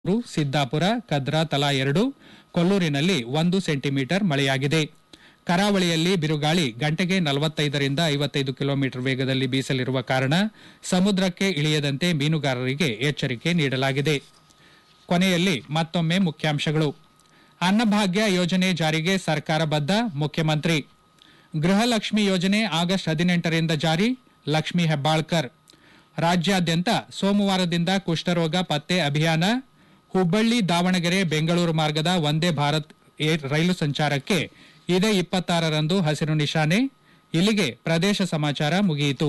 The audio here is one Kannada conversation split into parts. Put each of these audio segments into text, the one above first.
ರು, ಸಿದ್ದಾಪುರ ಕದ್ರಾ ತಲಾ ಎರಡು ಕೊಲ್ಲೂರಿನಲ್ಲಿ ಒಂದು ಸೆಂಟಿಮೀಟರ್ ಮಳೆಯಾಗಿದೆ ಕರಾವಳಿಯಲ್ಲಿ ಬಿರುಗಾಳಿ ಗಂಟೆಗೆ ನಲವತ್ತೈದರಿಂದ ಐವತ್ತೈದು ಕಿಲೋಮೀಟರ್ ವೇಗದಲ್ಲಿ ಬೀಸಲಿರುವ ಕಾರಣ ಸಮುದ್ರಕ್ಕೆ ಇಳಿಯದಂತೆ ಮೀನುಗಾರರಿಗೆ ಎಚ್ಚರಿಕೆ ನೀಡಲಾಗಿದೆ ಕೊನೆಯಲ್ಲಿ ಮತ್ತೊಮ್ಮೆ ಮುಖ್ಯಾಂಶಗಳು ಅನ್ನಭಾಗ್ಯ ಯೋಜನೆ ಜಾರಿಗೆ ಸರ್ಕಾರ ಬದ್ಧ ಮುಖ್ಯಮಂತ್ರಿ ಗೃಹಲಕ್ಷ್ಮಿ ಯೋಜನೆ ಆಗಸ್ಟ್ ಹದಿನೆಂಟರಿಂದ ಜಾರಿ ಲಕ್ಷ್ಮಿ ಹೆಬ್ಬಾಳ್ಕರ್ ರಾಜ್ಯಾದ್ಯಂತ ಸೋಮವಾರದಿಂದ ಕುಷ್ಠರೋಗ ಪತ್ತೆ ಅಭಿಯಾನ ಹುಬ್ಬಳ್ಳಿ ದಾವಣಗೆರೆ ಬೆಂಗಳೂರು ಮಾರ್ಗದ ವಂದೇ ಭಾರತ್ ಏರ್ ರೈಲು ಸಂಚಾರಕ್ಕೆ ಇದೇ ಇಪ್ಪತ್ತಾರರಂದು ಹಸಿರು ನಿಶಾನೆ ಇಲ್ಲಿಗೆ ಪ್ರದೇಶ ಸಮಾಚಾರ ಮುಗಿಯಿತು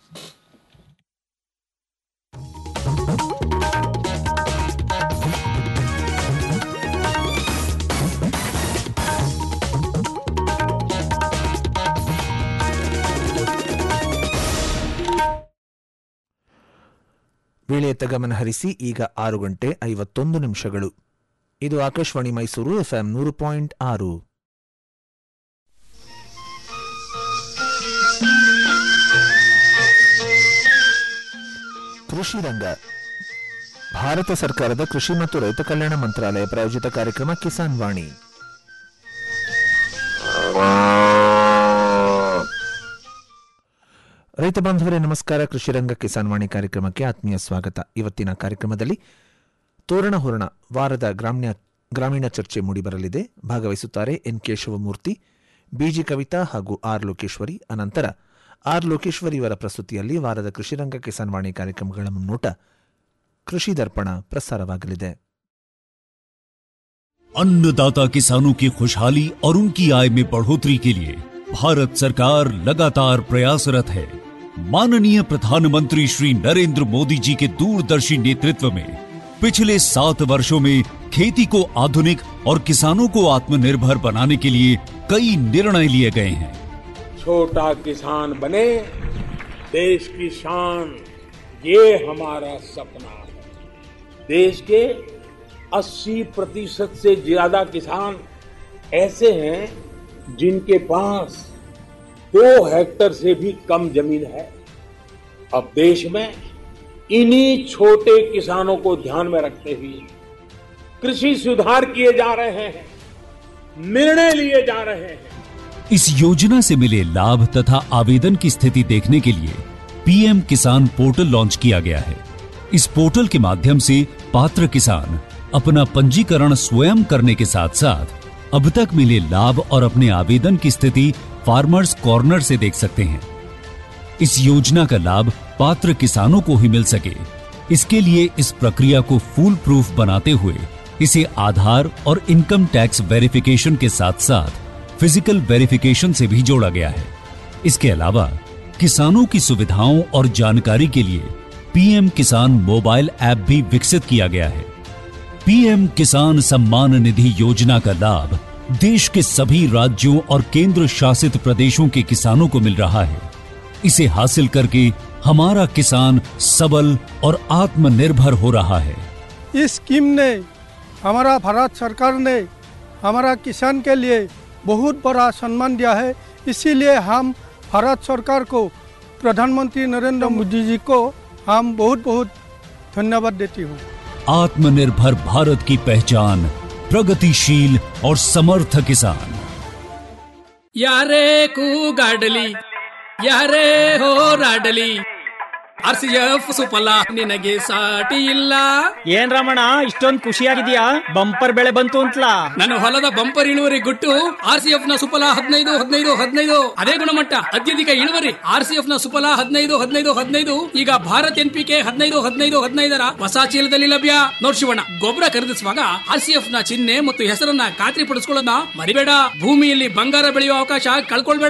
ವೇಳೆಯತ್ತ ಗಮನ ಹರಿಸಿ ಈಗ ಆರು ಗಂಟೆ ಐವತ್ತೊಂದು ನಿಮಿಷಗಳು ಇದು ಆಕಾಶವಾಣಿ ಮೈಸೂರು ಎಫ್ಎಂ ನೂರು ಪಾಯಿಂಟ್ ಆರು ಕೃಷಿ ರಂಗ ಭಾರತ ಸರ್ಕಾರದ ಕೃಷಿ ಮತ್ತು ರೈತ ಕಲ್ಯಾಣ ಮಂತ್ರಾಲಯ ಪ್ರಾಯೋಜಿತ ಕಾರ್ಯಕ್ರಮ ಕಿಸಾನ್ ವಾಣಿ ರೈತ ಬಾಂಧವರೇ ನಮಸ್ಕಾರ ಕೃಷಿ ರಂಗ ಕಿಸಾನ್ ವಾಣಿ ಕಾರ್ಯಕ್ರಮಕ್ಕೆ ಆತ್ಮೀಯ ಸ್ವಾಗತ ಇವತ್ತಿನ ಕಾರ್ಯಕ್ರಮದಲ್ಲಿ ತೋರಣ ಹೊರಣ ವಾರದ ಗ್ರಾಮ್ಯ ಗ್ರಾಮೀಣ ಚರ್ಚೆ ಮೂಡಿಬರಲಿದೆ ಭಾಗವಹಿಸುತ್ತಾರೆ ಎನ್ ಕೇಶವಮೂರ್ತಿ ಬಿಜಿ ಕವಿತಾ ಹಾಗೂ ಆರ್ ಲೋಕೇಶ್ವರಿ ಅನಂತರ ಆರ್ ಲೋಕೇಶ್ವರಿ ಇವರ ಪ್ರಸ್ತುತಿಯಲ್ಲಿ ವಾರದ ಕೃಷಿರಂಗ ಕಿಸಾನ್ ವಾಣಿ ಕಾರ್ಯಕ್ರಮಗಳ ಮುನ್ನೋಟ ಕೃಷಿ ದರ್ಪಣ ಪ್ರಸಾರವಾಗಲಿದೆ अन्नदाता किसानों की खुशहाली और उनकी आय में बढ़ोतरी के लिए भारत सरकार लगातार प्रयासरत है माननीय प्रधानमंत्री श्री नरेंद्र मोदी जी के दूरदर्शी नेतृत्व में पिछले सात वर्षों में खेती को आधुनिक और किसानों को आत्मनिर्भर बनाने के लिए कई निर्णय लिए गए हैं छोटा किसान बने देश की शान ये हमारा सपना है देश के 80 प्रतिशत से ज्यादा किसान ऐसे हैं जिनके पास दो हेक्टर से भी कम जमीन है अब देश में इन्हीं छोटे किसानों को ध्यान में रखते हुए कृषि सुधार किए जा रहे हैं निर्णय लिए जा रहे हैं इस योजना से मिले लाभ तथा आवेदन की स्थिति देखने के लिए पीएम किसान पोर्टल लॉन्च किया गया है इस पोर्टल के माध्यम से पात्र किसान अपना पंजीकरण स्वयं करने के साथ साथ अब तक मिले लाभ और अपने आवेदन की स्थिति फार्मर्स कॉर्नर से देख सकते हैं इस योजना का लाभ पात्र किसानों को ही मिल सके इसके लिए इस प्रक्रिया को फूल प्रूफ बनाते हुए इसे आधार और इनकम टैक्स वेरिफिकेशन के साथ साथ फिजिकल वेरिफिकेशन से भी जोड़ा गया है इसके अलावा किसानों की सुविधाओं और जानकारी के लिए पीएम किसान मोबाइल ऐप भी विकसित किया गया है पीएम किसान सम्मान निधि योजना का लाभ देश के सभी राज्यों और केंद्र शासित प्रदेशों के किसानों को मिल रहा है इसे हासिल करके हमारा किसान सबल और आत्मनिर्भर हो रहा है इस स्कीम ने हमारा भारत सरकार ने हमारा किसान के लिए बहुत बड़ा सम्मान दिया है इसीलिए हम भारत सरकार को प्रधानमंत्री नरेंद्र मोदी जी को हम बहुत बहुत धन्यवाद देती हूँ आत्मनिर्भर भारत की पहचान प्रगतिशील और समर्थ किसान ಯಾರೇ ಕೂಗಾಡಲಿ ಯಾರೇ ಹೋರಾಡಲಿ ಆರ್ ಸಿ ಎಫ್ ಸುಫಲ ನಿನಗೆ ಸಾಟಿ ಇಲ್ಲ ಏನ್ ರಮಣ ಇಷ್ಟೊಂದ್ ಖುಷಿಯಾಗಿದ್ಯಾ ಬಂಪರ್ ಬೆಳೆ ಬಂತು ಅಂತಲಾ ನನ್ನ ಹೊಲದ ಬಂಪರ್ ಇಳುವರಿ ಗುಟ್ಟು ಆರ್ ಸಿ ಎಫ್ ನ ಸುಫಲ ಹದಿನೈದು ಹದಿನೈದು ಹದಿನೈದು ಅದೇ ಗುಣಮಟ್ಟ ಅತ್ಯಧಿಕ ಇಳುವರಿ ಆರ್ ಸಿ ಎಫ್ ನ ಸುಫಲ ಹದಿನೈದು ಹದಿನೈದು ಹದಿನೈದು ಈಗ ಭಾರತ್ ಎನ್ ಪಿ ಕೆ ಹದಿನೈದು ಹದಿನೈದು ಹದಿನೈದರ ಹೊಸ ಚೀಲದಲ್ಲಿ ಲಭ್ಯ ನೋಡ್ ಶಿವಣ್ಣ ಗೊಬ್ಬರ ಖರೀದಿಸುವಾಗ ಆರ್ ಸಿ ಎಫ್ ನ ಚಿಹ್ನೆ ಮತ್ತು ಹೆಸರನ್ನ ಖಾತ್ರಿಪಡಿಸಿಕೊಳ್ಳೋದನ್ನ ಮರಿಬೇಡ ಭೂಮಿಯಲ್ಲಿ ಬಂಗಾರ ಬೆಳೆಯುವ ಅವಕಾಶ ಕಳ್ಕೊಳ್ಬೇಡ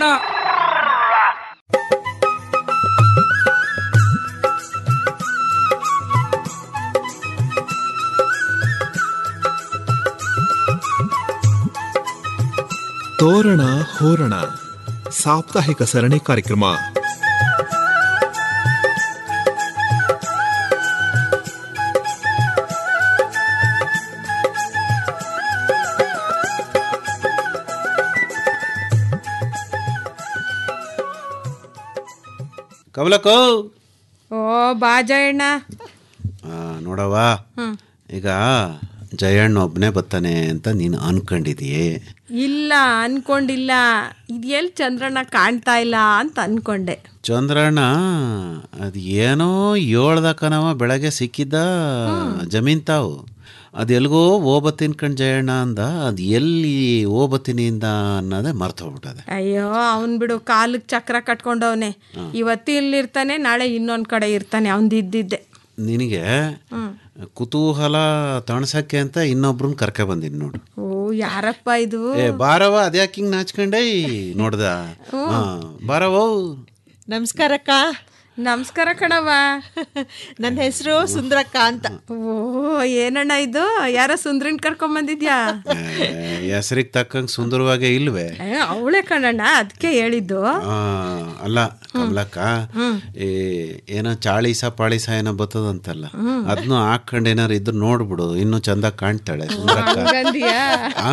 ತೋರಣ ಹೋರಣ ಸಾಪ್ತಾಹಿಕ ಸರಣಿ ಕಾರ್ಯಕ್ರಮ ಕಮಲಕ್ಕೋ ಓ ಬಾಜಣ್ಣ ಆ, ನೋಡವ್ವ ಈಗ ಜಯಣ್ಣ ಒಬ್ಬನೇ ಬರ್ತಾನೆ ಅಂತ ನೀನು ಅನ್ಕೊಂಡಿದೀಯೇ ಇಲ್ಲ ಅನ್ಕೊಂಡಿಲ್ಲ ಇದೆಲ್ಲಿ ಚಂದ್ರಣ್ಣ ಕಾಣ್ತಾ ಇಲ್ಲ ಅಂತ ಅನ್ಕೊಂಡೆ ಚಂದ್ರಣ್ಣ ಅದು ಏನೋ ಏಳ್ದ ಕಣವ ಬೆಳಗ್ಗೆ ಸಿಕ್ಕಿದ್ದ ಜಮೀನ್ ತಾವು ಅದು ಎಲ್ಗೋ ಓಬತ್ತೀನಿ ಕಣ್ ಜಯಣ್ಣ ಅಂದ ಅದು ಎಲ್ಲಿ ಓಬತ್ತೀನಿ ಅಂದ ಅನ್ನೋದೇ ಮರ್ತೋಗ್ಬಿಟ್ಟದೆ ಅಯ್ಯೋ ಅವನ್ ಬಿಡು ಕಾಲಿಗೆ ಚಕ್ರ ಕಟ್ಕೊಂಡವನೆ ಇವತ್ತು ಇಲ್ಲಿರ್ತಾನೆ ನಾಳೆ ಇನ್ನೊಂದ್ ಕಡೆ ಇರ್ತಾನೆ ಅವನ್ದಿದ್ದಿದ್ದೆ ನಿನಗೆ ಕುತೂಹಲ ತಣಸಕ್ಕೆ ಅಂತ ಇನ್ನೊಬ್ರನ್ನ ಕರ್ಕೆ ಬಂದಿನಿ ನೋಡು ಓ ಯಾರಪ್ಪ ಇದು ಏ ಬಾರವ ಅದ್ಯಾಕೆ ಹಿಂಗೆ ನಾಚ್ಕೊಂಡೈ ನೋಡ್ದ ಹಾ ಬಾರವ ನಮಸ್ಕಾರಕ್ಕ ನಮಸ್ಕಾರ ಕಣವ್ವ ನನ್ನ ಹೆಸರು ಸುಂದ್ರಕ್ಕ ಅಂತ ಓ ಏನಣ್ಣ ಇದು ಯಾರ ಸುಂದ್ರನ್ ಕರ್ಕೊಂಡ್ ಬಂದಿದ್ಯಾ ಹೆಸರಿಗೆ ತಕ್ಕಂಗೆ ಸುಂದರವಾಗೇ ಇಲ್ವೇ ಅವಳೆ ಕಣಣ್ಣ ಅದಕ್ಕೆ ಹೇಳಿದ್ದು ಆ, ಅಲ್ಲ ಕಮಲಕ್ಕ ಈ ಏನೋ ಚಾಳೀಸ ಪಾಳೀಸ ಏನೋ ಬರ್ತದಂತಲ್ಲ ಅದನ್ನು ಹಾಕೊಂಡು ಏನಾರು ಇದ್ರು ನೋಡ್ಬಿಡು ಇನ್ನೂ ಚಂದ ಕಾಣ್ತಾಳೆ ಸುಂದರಕ್ಕ ಹಂಗಂದ್ಯಾ ಆ?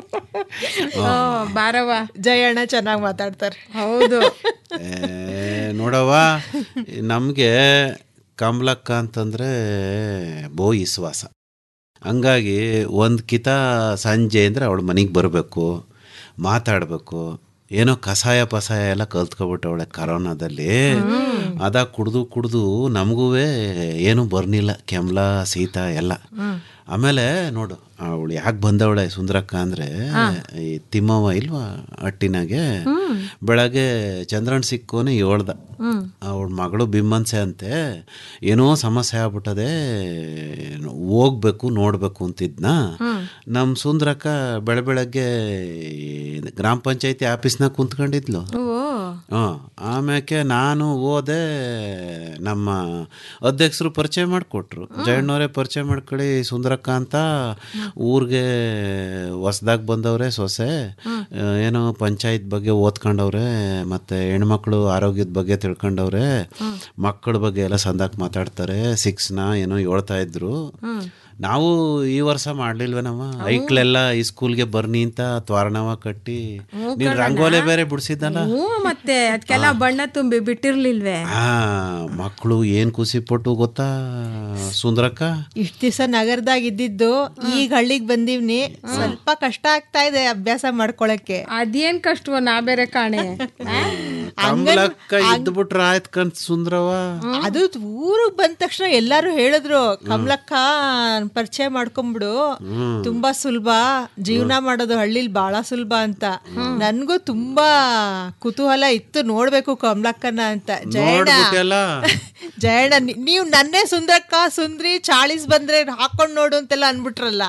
ಓ ಬಾರವ್ವ ಜಯಣ್ಣ ಚೆನ್ನಾಗಿ ಮಾತಾಡ್ತಾರೆ ಹೌದು ಏ, ನೋಡವ್ವ ನಮಗೆ ಕಮಲಕ್ಕ ಅಂತಂದ್ರೆ ಬೋ ವಿಶ್ವಾಸ ಹಂಗಾಗಿ ಒಂದು ಕಿತ ಸಂಜೆ ಅಂದರೆ ಅವಳ ಮನೆಗೆ ಬರಬೇಕು ಮಾತಾಡಬೇಕು ಏನೋ ಕಷಾಯ ಪಸಾಯ ಎಲ್ಲ ಕಲ್ತ್ಕೊಬಿಟ್ಟವಳೆ ಕರೋನಾದಲ್ಲಿ ಅದ ಕುಡ್ದು ಕುಡ್ದು ನಮಗೂ ಏನೂ ಬರ್ನಿಲ್ಲ ಕೆಮ್ಲ ಶೀತ ಎಲ್ಲ ಆಮೇಲೆ ನೋಡು ಅವಳು ಯಾಕೆ ಬಂದವಳೆ ಸುಂದರಕ್ಕ ಅಂದರೆ ಈ ತಿಮ್ಮವ್ವ ಇಲ್ವಾ ಹಟ್ಟಿನಾಗೆ ಬೆಳಗ್ಗೆ ಚಂದ್ರನ್ ಸಿಕ್ಕೋನೆ ಹೇಳ್ದ ಅವಳ ಮಗಳು ಬಿಮ್ಮನ್ಸೆ ಅಂತೆ ಏನೋ ಸಮಸ್ಯೆ ಆಗ್ಬಿಟ್ಟದೆ ಹೋಗ್ಬೇಕು ನೋಡ್ಬೇಕು ಅಂತಿದ್ನ ನಮ್ಮ ಸುಂದರಕ್ಕ ಬೆಳೆ ಬೆಳಗ್ಗೆ ಈ ಗ್ರಾಮ ಪಂಚಾಯತಿ ಆಫೀಸ್ನಾಗ ಕುಂತ್ಕೊಂಡಿದ್ಲು ಓ ಹಾಂ ಆಮ್ಯಾಕೆ ನಾನು ಹೋದೆ ನಮ್ಮ ಅಧ್ಯಕ್ಷರು ಪರಿಚಯ ಮಾಡಿಕೊಟ್ರು ಜಯಣ್ಣವರೇ ಪರಿಚಯ ಮಾಡ್ಕೊಳ್ಳಿ ಸುಂದರಕ್ಕ ಅಂತ ಊರಿಗೆ ಹೊಸ್ದಾಗಿ ಬಂದವ್ರೆ ಸೊಸೆ ಆ, ಏನೋ ಪಂಚಾಯತ್ ಬಗ್ಗೆ ಓದ್ಕೊಂಡವ್ರೆ ಮತ್ತು ಹೆಣ್ಮಕ್ಳು ಆರೋಗ್ಯದ ಬಗ್ಗೆ ತಿಳ್ಕೊಂಡವ್ರೆ ಮಕ್ಕಳ ಬಗ್ಗೆ ಎಲ್ಲ ಸಂದಾಕ್ ಮಾತಾಡ್ತಾರೆ ಸಿಕ್ಸ್ನ ಏನೋ ಹೇಳ್ತಾ ಇದ್ರು ನಾವು ಈ ವರ್ಷ ಮಾಡ್ಲಿಲ್ವೇನವ ಐಕ್ಳೆಲ್ಲ ಈ ಸ್ಕೂಲ್ಗೆ ಬರ್ನಿ ಅಂತ ತ್ವಾರಣವ ಕಟ್ಟಿ ನೀನು ರಂಗೋಲೆ ಬೇರೆ ಬಿಡಿಸಿದ್ದಲ್ಲ ಹ್ಞೂ ಮತ್ತೆ ಅದಕ್ಕೆಲ್ಲ ಬಣ್ಣ ತುಂಬಿ ಬಿಟ್ಟಿರ್ಲಿಲ್ವೇ ಆ ಮಕ್ಕಳು ಏನ್ ಖುಷಿ ಪಟ್ಟು ಗೊತ್ತಾ ಸುಂದರಕ್ಕ ಇಷ್ಟ ದಿವಸ ನಗರದಾಗ ಇದ್ದಿದ್ದು ಈಗ ಹಳ್ಳಿಗೆ ಬಂದೀವ್ನಿ ಸ್ವಲ್ಪ ಕಷ್ಟ ಆಗ್ತಾ ಇದೆ ಅಭ್ಯಾಸ ಮಾಡ್ಕೊಳಕ್ಕೆ ಅದೇನ್ ಕಷ್ಟವೋ ನಾ ಬೇರೆ ಕಾಣೆ ಕಮಲಕ್ಕ ಇದ್ಬಿಟ್ರ ಆಯ್ತ್ ಕಂತ ಸುಂದರವ ಅದು ಊರಿಗೆ ಬಂದ ತಕ್ಷಣ ಎಲ್ಲಾರು ಹೇಳಿದ್ರು ಕಮಲಕ್ಕ ಪರಿಚಯ ಮಾಡ್ಕೊಂಬಿಡು ತುಂಬಾ ಸುಲಭ ಜೀವನ ಮಾಡೋದು ಹಳ್ಳಿಲಿ ಬಹಳ ಸುಲಭ ಅಂತ ನನ್ಗೂ ತುಂಬಾ ಕುತೂಹಲ ಇತ್ತು ನೋಡ್ಬೇಕು ಕಮಲಕ್ಕನ ಅಂತ ಜಯಣ್ಣ ನೋಡ್ಬಿಟ್ಟೆಲ್ಲ ಜಯಣ್ಣ ನೀ- ನೀವ್ ನನ್ನೇ ಸುಂದರಕ್ಕ ಸುಂದ್ರಿ ಚಾಳಿಸ್ ಬಂದ್ರೆ ಹಾಕೊಂಡ್ ನೋಡು ಅಂತೆಲ್ಲ ಅನ್ಬಿಟ್ರಲ್ಲ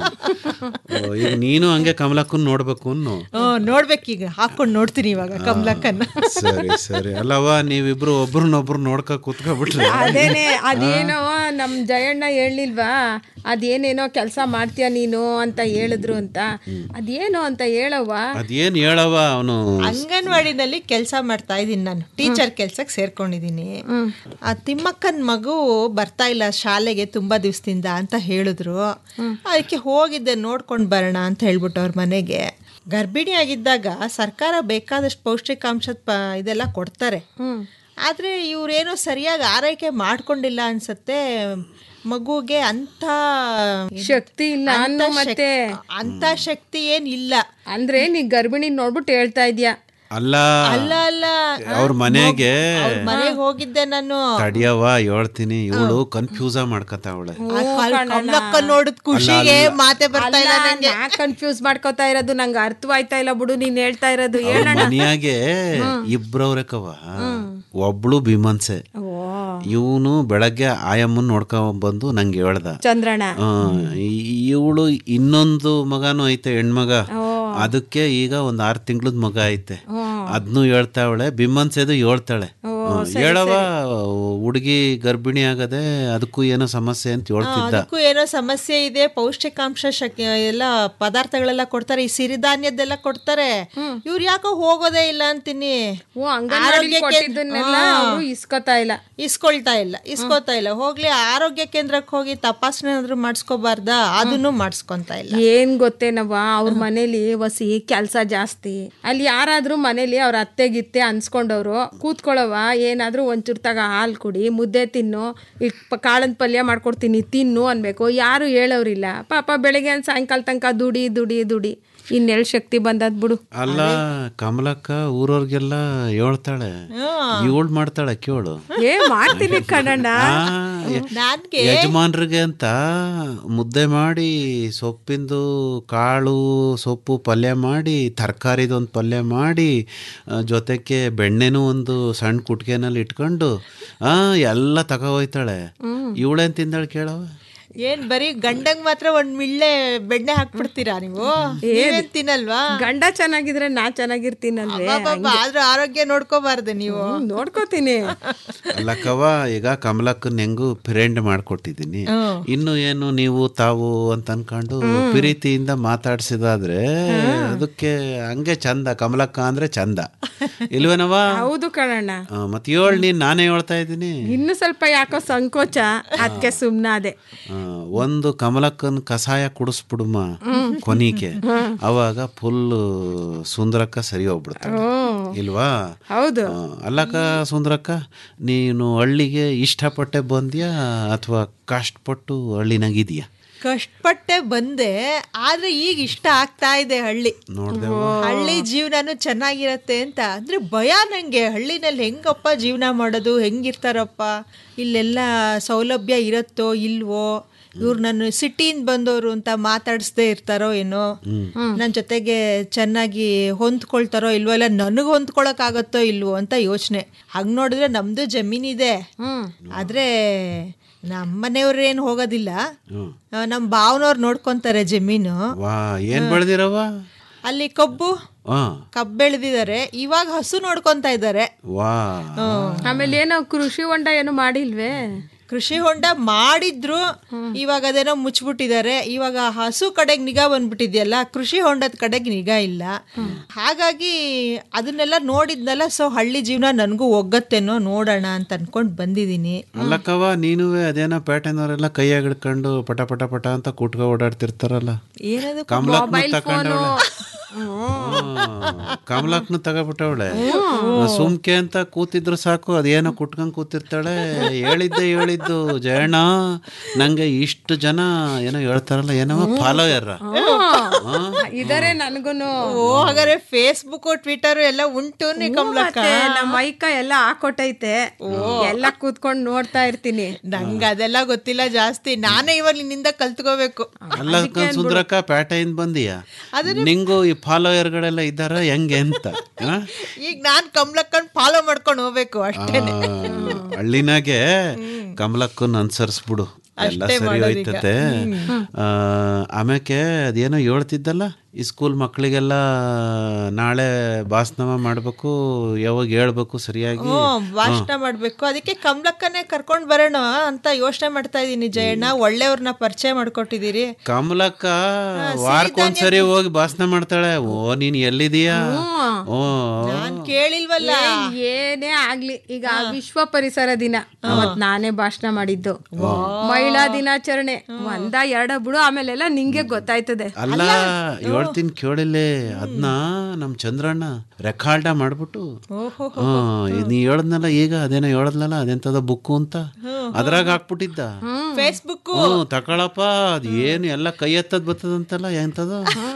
ಓ, ಈಗ ನೀನು ಹಂಗೆ ಕಮಲಕ್ಕನ್ ನೋಡ್ಬೇಕು ಅನ್ನು ಹ್ಮ್ ನೋಡ್ಬೇಕೀಗ ಹಾಕೊಂಡ್ ನೋಡ್ತೀನಿ ಇವಾಗ ಕಮಲಕ್ಕನ್ನ ಸರಿ ಸರಿ ಅಲ್ಲವ ನೀವಿಬ್ರು ಒಬ್ರನ್ನೊಬ್ರು ನೋಡ್ಕ ಕೂತ್ಕೊಬಿಟ್ರಿ ಅದೇನೆ ಅದೇನೋ ನಮ್ ಜಯಣ್ಣ ಹೇಳಿಲ್ವಾ ಅದೇನೇನೋ ಕೆಲಸ ಮಾಡ್ತೀಯ ನೀನು ಅಂತ ಹೇಳಿದ್ರು ಅಂತ ಅದೇನೋ ಅಂತ ಹೇಳವ್ವ ಅದೇನ್ ಹೇಳವ ಅವನು ಅಂಗನವಾಡಿನಲ್ಲಿ ಕೆಲಸ ಮಾಡ್ತಾ ಇದ್ದೀನಿ ನಾನು ಟೀಚರ್ ಕೆಲ್ಸಕ್ಕೆ ಸೇರ್ಕೊಂಡಿದ್ದೀನಿ ಆ ತಿಮ್ಮಕ್ಕನ ಮಗು ಬರ್ತಾ ಇಲ್ಲ ಶಾಲೆಗೆ ತುಂಬಾ ದಿವಸದಿಂದ ಅಂತ ಹೇಳಿದ್ರು ಅದಕ್ಕೆ ಹೋಗಿದ್ದೆ ನೋಡ್ಕೊಂಡು ಬರೋಣ ಅಂತ ಹೇಳ್ಬಿಟ್ಟು ಅವ್ರ ಮನೆಗೆ ಗರ್ಭಿಣಿ ಆಗಿದ್ದಾಗ ಸರ್ಕಾರ ಬೇಕಾದಷ್ಟು ಪೌಷ್ಟಿಕಾಂಶದ ಪ ಇದೆಲ್ಲ ಕೊಡ್ತಾರೆ ಆದರೆ ಇವರೇನೋ ಸರಿಯಾಗಿ ಆರೈಕೆ ಮಾಡ್ಕೊಂಡಿಲ್ಲ ಅನ್ಸತ್ತೆ ಮಗುಗೆ ಅಂತ ಶಕ್ತಿ ಇಲ್ಲ ಅಂತ ಅನ್ನೋ ಶಕ್- ಮತ್ತೆ ಅಂತ ಶಕ್ತಿ ಏನಿಲ್ಲ ಅಂದ್ರೆ ನೀ ಗರ್ಭಿಣಿ ನೋಡ್ಬಿಟ್ಟು ಹೇಳ್ತಾ ಇದ್ಯಾ ಅಲ್ಲ ಅಲ್ಲ ಅಲ್ಲ ಅವ್ರ ಮನೆಗೆ ಅವ್ರ ಮನೆಗೆ ಹೋಗಿದ್ದೆ ನಾನು ತಡಿಯವ ಹೇಳ್ತೀನಿ ಇವಳು ಕನ್ಫ್ಯೂಸ ಮಾಡ್ಕತಾವಳೆ ಕಮಲಕ್ಕ ನೋಡಿದ ಖುಷಿಗೆ ಮಾತೆ ಬರ್ತಾ ಇಲ್ಲ ನಂಗೆ ನಾ ಕನ್ಫ್ಯೂಸ್ ಮಾಡ್ಕೋತಾ ಇರೋದು ನಂಗೆ ಅರ್ಥವಾಯ್ತಾ ಇಲ್ಲ ಬಿಡು ನೀನ್ ಹೇಳ್ತಾ ಇರೋದು ಹೇಳೋಣ ಮನೆಯಾಗೆ ಇಬ್ರವ್ರೆ ಕವ ಒಬ್ಳು ಭೀಮನ್ಸೆ ಇವನು ಬೆಳಗ್ಗೆ ಆಯಮ್ಮನ್ ನೋಡ್ಕೊಂಡ್ ಬಂದು ನಂಗೆ ಹೇಳ್ದ ಚಂದ್ರಣ್ಣ ಇವಳು ಇನ್ನೊಂದು ಮಗನೂ ಐತೆ ಹೆಣ್ಮಗ ಅದಕ್ಕೆ ಈಗ ಒಂದ್ ಆರು ತಿಂಗಳದ ಮಗ ಐತೆ ಅದ್ನು ಹೇಳ್ತಾವಳೆ ಬಿಮ್ಮನ್ಸೆದು ಹೇಳ್ತಾಳೆ ಹ್ಮ್. ಹೇಳವ ಹುಡುಗಿ ಗರ್ಭಿಣಿ ಆಗದೆ ಅದಕ್ಕೂ ಏನೋ ಸಮಸ್ಯೆ ಅಂತ ಹೇಳ್ತಿದ್ದ ಅದಕ್ಕೂ ಏನೋ ಸಮಸ್ಯೆ ಇದೆ ಪೌಷ್ಟಿಕಾಂಶ ಶಕ್ ಎಲ್ಲ ಪದಾರ್ಥಗಳೆಲ್ಲ ಕೊಡ್ತಾರೆ ಈ ಸಿರಿಧಾನ್ಯದ್ದೆಲ್ಲ ಕೊಡ್ತಾರೆ ಇವ್ರು ಯಾಕೋ ಹೋಗೋದೇ ಇಲ್ಲ ಅಂತೀನಿ ಓ ಅಂಗನವಾಡಿ ಆರೋಗ್ಯ ಕೇಂದ್ರ- ಕೊಟ್ಟಿದ್ದನ್ನೆಲ್ಲ ಹಾ. ಅವ್ರು ಇಸ್ಕೊತಾ ಇಲ್ಲ ಇಸ್ಕೊಳ್ತಾ ಇಲ್ಲ ಇಸ್ಕೊತಾ ಇಲ್ಲ ಹೋಗ್ಲಿ ಆರೋಗ್ಯ ಕೇಂದ್ರಕ್ಕೆ ಹೋಗಿ ತಪಾಸಣೆ ಏನಾದ್ರು ಮಾಡಿಸ್ಕೋಬಾರ್ದ ಅದನ್ನು ಮಾಡಿಸ್ಕೊಂತ ಇಲ್ಲ ಏನ್ ಗೊತ್ತೇನವ್ವ ಅವ್ರ ಮನೇಲಿ ವಸಿ ಕೆಲ್ಸ ಜಾಸ್ತಿ ಅಲ್ಲಿ ಯಾರಾದ್ರೂ ಮನೇಲಿ ಅವ್ರ ಅತ್ತೆ ಗಿತ್ತೆ ಅನ್ಸ್ಕೊಂಡವ್ರು ಕೂತ್ಕೊಳ್ಳವ ಏನಾದರೂ ಒಂಚೂರು ತಗ ಹಾಲು ಕುಡಿ ಮುದ್ದೆ ತಿನ್ನು ಈ ಪ- ಕಾಳನ್ ಪಲ್ಯ ಮಾಡ್ಕೊಡ್ತೀನಿ ತಿನ್ನು ಅನ್ಬೇಕು ಯಾರು ಹೇಳೋರಿಲ್ಲ ಪಾಪ ಬೆಳಗ್ಗೆ ಸಾಯಂಕಾಲ ತನಕ ದುಡಿ ದುಡಿ ದುಡಿ ಇನ್ನೆಳ್ ಶಕ್ತಿ ಬಂದದ್ ಬಿಡು ಅಲ್ಲ ಕಮಲಕ್ಕ ಊರವ್ರಿಗೆಲ್ಲ ಹೇಳ್ತಾಳೆ ಇವಳು ಮಾಡ್ತಾಳೆ ಕೇಳು ಏ ಮಾಡ್ತೀನಿ ಕಣಣ್ಣ ನನ್ಗೆ ಯಜಮಾನ್ರಿಗೆ ಅಂತ ಮುದ್ದೆ ಮಾಡಿ ಸೊಪ್ಪಿಂದು ಕಾಳು ಸೊಪ್ಪು ಪಲ್ಯ ಮಾಡಿ ತರಕಾರಿದೊಂದು ಪಲ್ಯ ಮಾಡಿ ಆ, ಜೊತೆಗೆ ಬೆಣ್ಣೆನೂ ಒಂದು ಸಣ್ಣ ಕುಟ್ಕೆನಲ್ಲಿ ಇಟ್ಕೊಂಡು ಆ ಎಲ್ಲ ತಗೋ ಹೋಯ್ತಾಳೆ ಇವಳೇನ್ ತಿಂದಾಳೆ ಕೇಳವ ಏನ್ ಬರೀ ಗಂಡಂಗ್ ಮಾತ್ರ ಒಂದ್ ಮಿಳ್ಳೆ ಬೆಣ್ಣೆ ಹಾಕ್ಬಿಡ್ತೀರಾ ನೀವು ನೀವೇನ್ ತಿನ್ನಲ್ವಾ ಗಂಡ ಚೆನ್ನಾಗಿದ್ರೆ ನಾ ಚೆನ್ನಾಗಿರ್ತೀನಲ್ವೇ ಅಬ್ಬಬ್ಬಬ್ಬ, ಆದ್ರೂ ಆರೋಗ್ಯ ನೋಡ್ಕೋಬಾರ್ದು ನೀವು ನೋಡ್ಕೋತೀನಿ ಅಲ್ಲಕ್ಕವ ಈಗ ಕಮಲಕ್ಕನ್ ಹೆಂಗು ಫ್ರೆಂಡ್ ಮಾಡ್ಕೊಟ್ಟಿದ್ದೀನಿ ಇನ್ನು ಏನು ನೀವು ತಾವು ಅಂತ ಅನ್ಕೊಂಡು ಪ್ರೀತಿಯಿಂದ ಮಾತಾಡ್ಸಿದಾದ್ರೆ ಅದಕ್ಕೆ ಹಂಗೆ ಚಂದ ಕಮಲಕ್ಕ ಅಂದ್ರೆ ಚಂದ ಇಲ್ವೇನವ ಹೌದು ಕಣಣ್ಣ ಆ, ಮತ್ ಹೇಳ್ ನೀನ್ ನಾನೇ ಹೇಳ್ತಾ ಇದ್ದೀನಿ ಇನ್ನು ಸ್ವಲ್ಪ ಯಾಕೋ ಸಂಕೋಚ ಅದಕ್ಕೆ ಸುಮ್ನಾದೆ ಆ, ಒಂದು ಕಮಲಕ್ಕನ್ ಕಷಾಯ ಕುಡಿಸ್ಬಿಡುಮ ಕೊನಿಕೆ ಅವಾಗ ಫುಲ್ ಸುಂದರಕ್ಕ ಸರಿ ಹೋಗ್ಬಿಡ್ತಾಳೆ ಇಲ್ವಾ ಹೌದು ಆ, ಅಲ್ಲಕ್ಕ ಸುಂದರಕ್ಕ ನೀನು ಹಳ್ಳಿಗೆ ಇಷ್ಟಪಟ್ಟೆ ಬಂದ್ಯಾ ಅಥವಾ ಕಷ್ಟಪಟ್ಟು ಹಳ್ಳಿನಾಗಿದ್ಯಾ ಕಷ್ಟಪಟ್ಟೆ ಬಂದೆ ಆದ್ರೆ ಈಗ ಇಷ್ಟ ಆಗ್ತಾ ಇದೆ ಹಳ್ಳಿ ನೋಡ್ದೆ ಹಳ್ಳಿ ಜೀವನನು ಚೆನ್ನಾಗಿರತ್ತೆ ಅಂತ ಅಂದ್ರೆ ಭಯ ನಂಗೆ ಹಳ್ಳಿನಲ್ಲಿ ಹೆಂಗಪ್ಪ ಜೀವನ ಮಾಡೋದು ಹೆಂಗಿರ್ತಾರಪ್ಪ ಇಲ್ಲೆಲ್ಲ ಸೌಲಭ್ಯ ಇರತ್ತೋ ಇಲ್ವೋ ಇವ್ರು ನನ್ನ ಸಿಟಿಯಿಂದ ಬಂದವರು ಅಂತ ಮಾತಾಡಿಸ್ದೇ ಇರ್ತಾರೋ ಏನೋ ನನ್ನ ಜೊತೆಗೆ ಚೆನ್ನಾಗಿ ಹೊಂದ್ಕೊಳ್ತಾರೋ ಇಲ್ವೋ ಇಲ್ಲ ನನಗೆ ಹೊಂದ್ಕೊಳಕ್ಕಾಗತ್ತೋ ಇಲ್ವೋ ಅಂತ ಯೋಚನೆ ಹಂಗ್ ನೋಡಿದ್ರೆ ನಮ್ದು ಜಮೀನಿದೆ ಆದ್ರೆ ನಮ್ಮ ಮನೆಯವ್ರು ಏನು ಹೋಗೋದಿಲ್ಲ ಆ, ನಮ್ಮ ಭಾವನವ್ರು ನೋಡ್ಕೊಂತಾರೆ ಜಮೀನು ವಾ ಏನ್ ಬೆಳ್ದಿರವ ಅಲ್ಲಿ ಕಬ್ಬು ಹಾ ಕಬ್ಬು ಬೆಳೆದಿದ್ದಾರೆ ಇವಾಗ ಹಸು ನೋಡ್ಕೊಂತಾ ಇದ್ದಾರೆ ವಾ ಆಮೇಲೆ ಏನೋ ಕೃಷಿ ಹೊಂಡ ಏನು ಮಾಡಿಲ್ವೇ ಕೃಷಿ ಹೊಂಡ ಮಾಡಿದ್ರು ಇವಾಗ ಅದೇನೋ ಮುಚ್ಚಿಬಿಟ್ಟಿದ್ದಾರೆ ಇವಾಗ ಹಸು ಕಡೆಗೆ ನಿಗಾ ಬಂದ್ಬಿಟ್ಟಿದೆಯಲ್ಲ ಕೃಷಿ ಹೊಂಡದ ಕಡೆಗೆ ನಿಗಾ ಇಲ್ಲ ಹಾಗಾಗಿ ಅದನ್ನೆಲ್ಲ ನೋಡಿದ್ನಲ್ಲ ಸೊ ಹಳ್ಳಿ ಜೀವನ ನನಗೂ ಒಗ್ಗತ್ತೇನೋ ನೋಡೋಣ ಅಂತ ಅನ್ಕೊಂಡು ಬಂದಿದ್ದೀನಿ ಅಲ್ಲಕ್ಕವ ನೀನುವೆ ಅದೇನೋ ಪೇಟೆನವರೆಲ್ಲ ಕೈಯಾಗ ಹಿಡ್ಕೊಂಡು ಪಟ ಪಟ ಪಟ ಅಂತ ಕುಟ್ಕ ಓಡಾಡ್ತಿರ್ತಾರಲ್ಲ ಏನದು ಕಮಲಕ್ನು ತಕೊಂಡವಳೆ ಕಮಲಕ್ನು ತಗೋಬಿಟ್ಟವಳೆ ಸುಮ್ಕೆ ಅಂತ ಕೂತಿದ್ರು ಸಾಕು ಅದೇನೋ ಕುಟ್ಕೊಂಡ್ ಕೂತಿರ್ತಾಳೆ ಹೇಳಿದ್ದೆ ಹೇಳಿದ್ದು ಜಯಣ್ಣ ನಂಗೆ ಇಷ್ಟು ಜನ ಏನೋ ಹೇಳ್ತಾರಲ್ಲ ಏನೋ ಫಾಲೋಯರ್ ಇದಾರೆ ನನ್ಗುನು ಓ ಹಾಗಾದ್ರೆ ಫೇಸ್ಬುಕ್ ಟ್ವಿಟರ್ ಎಲ್ಲ ಉಂಟು ನೀ ಕಮಲಕ್ಕ ಮತ್ತೆ ನಮ್ಮ ಮೈಕ ಎಲ್ಲ ಹಾಕೊಟ್ಟೈತೆ ಎಲ್ಲ ಕೂತ್ಕೊಂಡು ನೋಡ್ತಾ ಇರ್ತೀನಿ ನಂಗೆ ಅದೆಲ್ಲ ಗೊತ್ತಿಲ್ಲ ಜಾಸ್ತಿ ನಾನೇ ಇವಾಗ ನಿನ್ನಿಂದ ಕಲ್ತ್ಕೋಬೇಕು ಅಲ್ಲ ಸುಂದರಕ್ಕ ಪೇಟೆಯಿಂದ ಬಂದಿಯಾ ನಿಂಗೂ ಈ ಫಾಲೋಯರ್ಗಳೆಲ್ಲ ಇದ್ದಾರ ಹೆಂಗೆ ಅಂತ ಆ? ಈಗ ನಾನ್ ಕಮಲಕ್ಕನ್ ಫಾಲೋ ಮಾಡ್ಕೊಂಡು ಹೋಗ್ಬೇಕು ಅಷ್ಟೇ ಆ, ಹಳ್ಳಿನಾಗೆ ಕಮಲಕ್ಕನ್ ಅನ್ಸರ್ಸ್ಬಿಡು ಎಲ್ಲ ಅಷ್ಟೇ ಸರಿ ಮಾಡೋದೀಗ. ಹೋಯ್ತತೆ ಆ, ಆಮ್ಯಾಕೆ ಅದೇನೋ ಹೇಳ್ತಿದ್ದಲ್ಲ ಈ ಸ್ಕೂಲ್ ಮಕ್ಕಳಿಗೆಲ್ಲ ನಾಳೆ ಭಾಷಣ ಮಾಡ್ಬೇಕು ಯಾವಾಗ ಹೇಳ್ಬೇಕು ಸರಿಯಾಗಿ ಹ್ಮ್ ಭಾಷಣ ಮಾಡ್ಬೇಕು ಅದಕ್ಕೆ ಕಮಲಕ್ಕನೇ ಕರ್ಕೊಂಡ್ ಬರೋಣ ಅಂತ ಯೋಚನೆ ಮಾಡ್ತಾ ಇದೀನಿ ಜಯಣ್ಣ ಒಳ್ಳೆಯವ್ರನ್ನ ಪರಿಚಯ ಮಾಡ್ಕೊಟ್ಟಿದ್ದೀರಿ ಕಮಲಕ್ಕ ವಾರಕ್ಕೊಂದ್ಸರಿ ಹೋಗಿ ಭಾಷಣ ಮಾಡ್ತಾಳೆ ಓ ನೀನ್ ಎಲ್ಲಿದೀಯಾ ಓ ನಾನ್ ಕೇಳಿಲ್ವಲ್ಲ ಏನ್ ಏನೇ ಆಗ್ಲಿ ಈಗ ವಿಶ್ವ ಪರಿಸರ ದಿನ ಅವತ್ ನಾನೇ ಭಾಷಣ ಮಾಡಿದ್ದು ಮಹಿಳಾ ದಿನಾಚರಣೆ ಒಂದ ಎರಡ ಬಿಡು ಆಮೇಲೆಲ್ಲ ನಿಂಗೆ ಗೊತ್ತಾಯ್ತದೆ ಅಲ್ಲ ಹೇಳ್ತೀನಿ ಕೇಳಿಲ್ಲೇ ಅದನ್ನ ನಮ್ ಚಂದ್ರಣ್ಣ ರೆಕಾರ್ಡ ಮಾಡ್ಬಿಟ್ಟು ಹಾ, ನೀ ಹೇಳದ್ನಲ್ಲ ಈಗ ಅದೇನೋ ಹೇಳದ್ನಲ್ಲ ಅದೆಂತದ ಬುಕ್ಕು ಅಂತ ಅದ್ರಾಗ ಹಾಕ್ಬಿಟ್ಟಿದ್ದ ಫೇಸ್ಬುಕ್ ಹ್ಮ್ ತಕೊಳಪ್ಪ ಅದ್ ಏನು ಎಲ್ಲ ಕೈ ಎತ್ತದ್ ಬರ್ತದಂತಲ್ಲ ಎಂತದ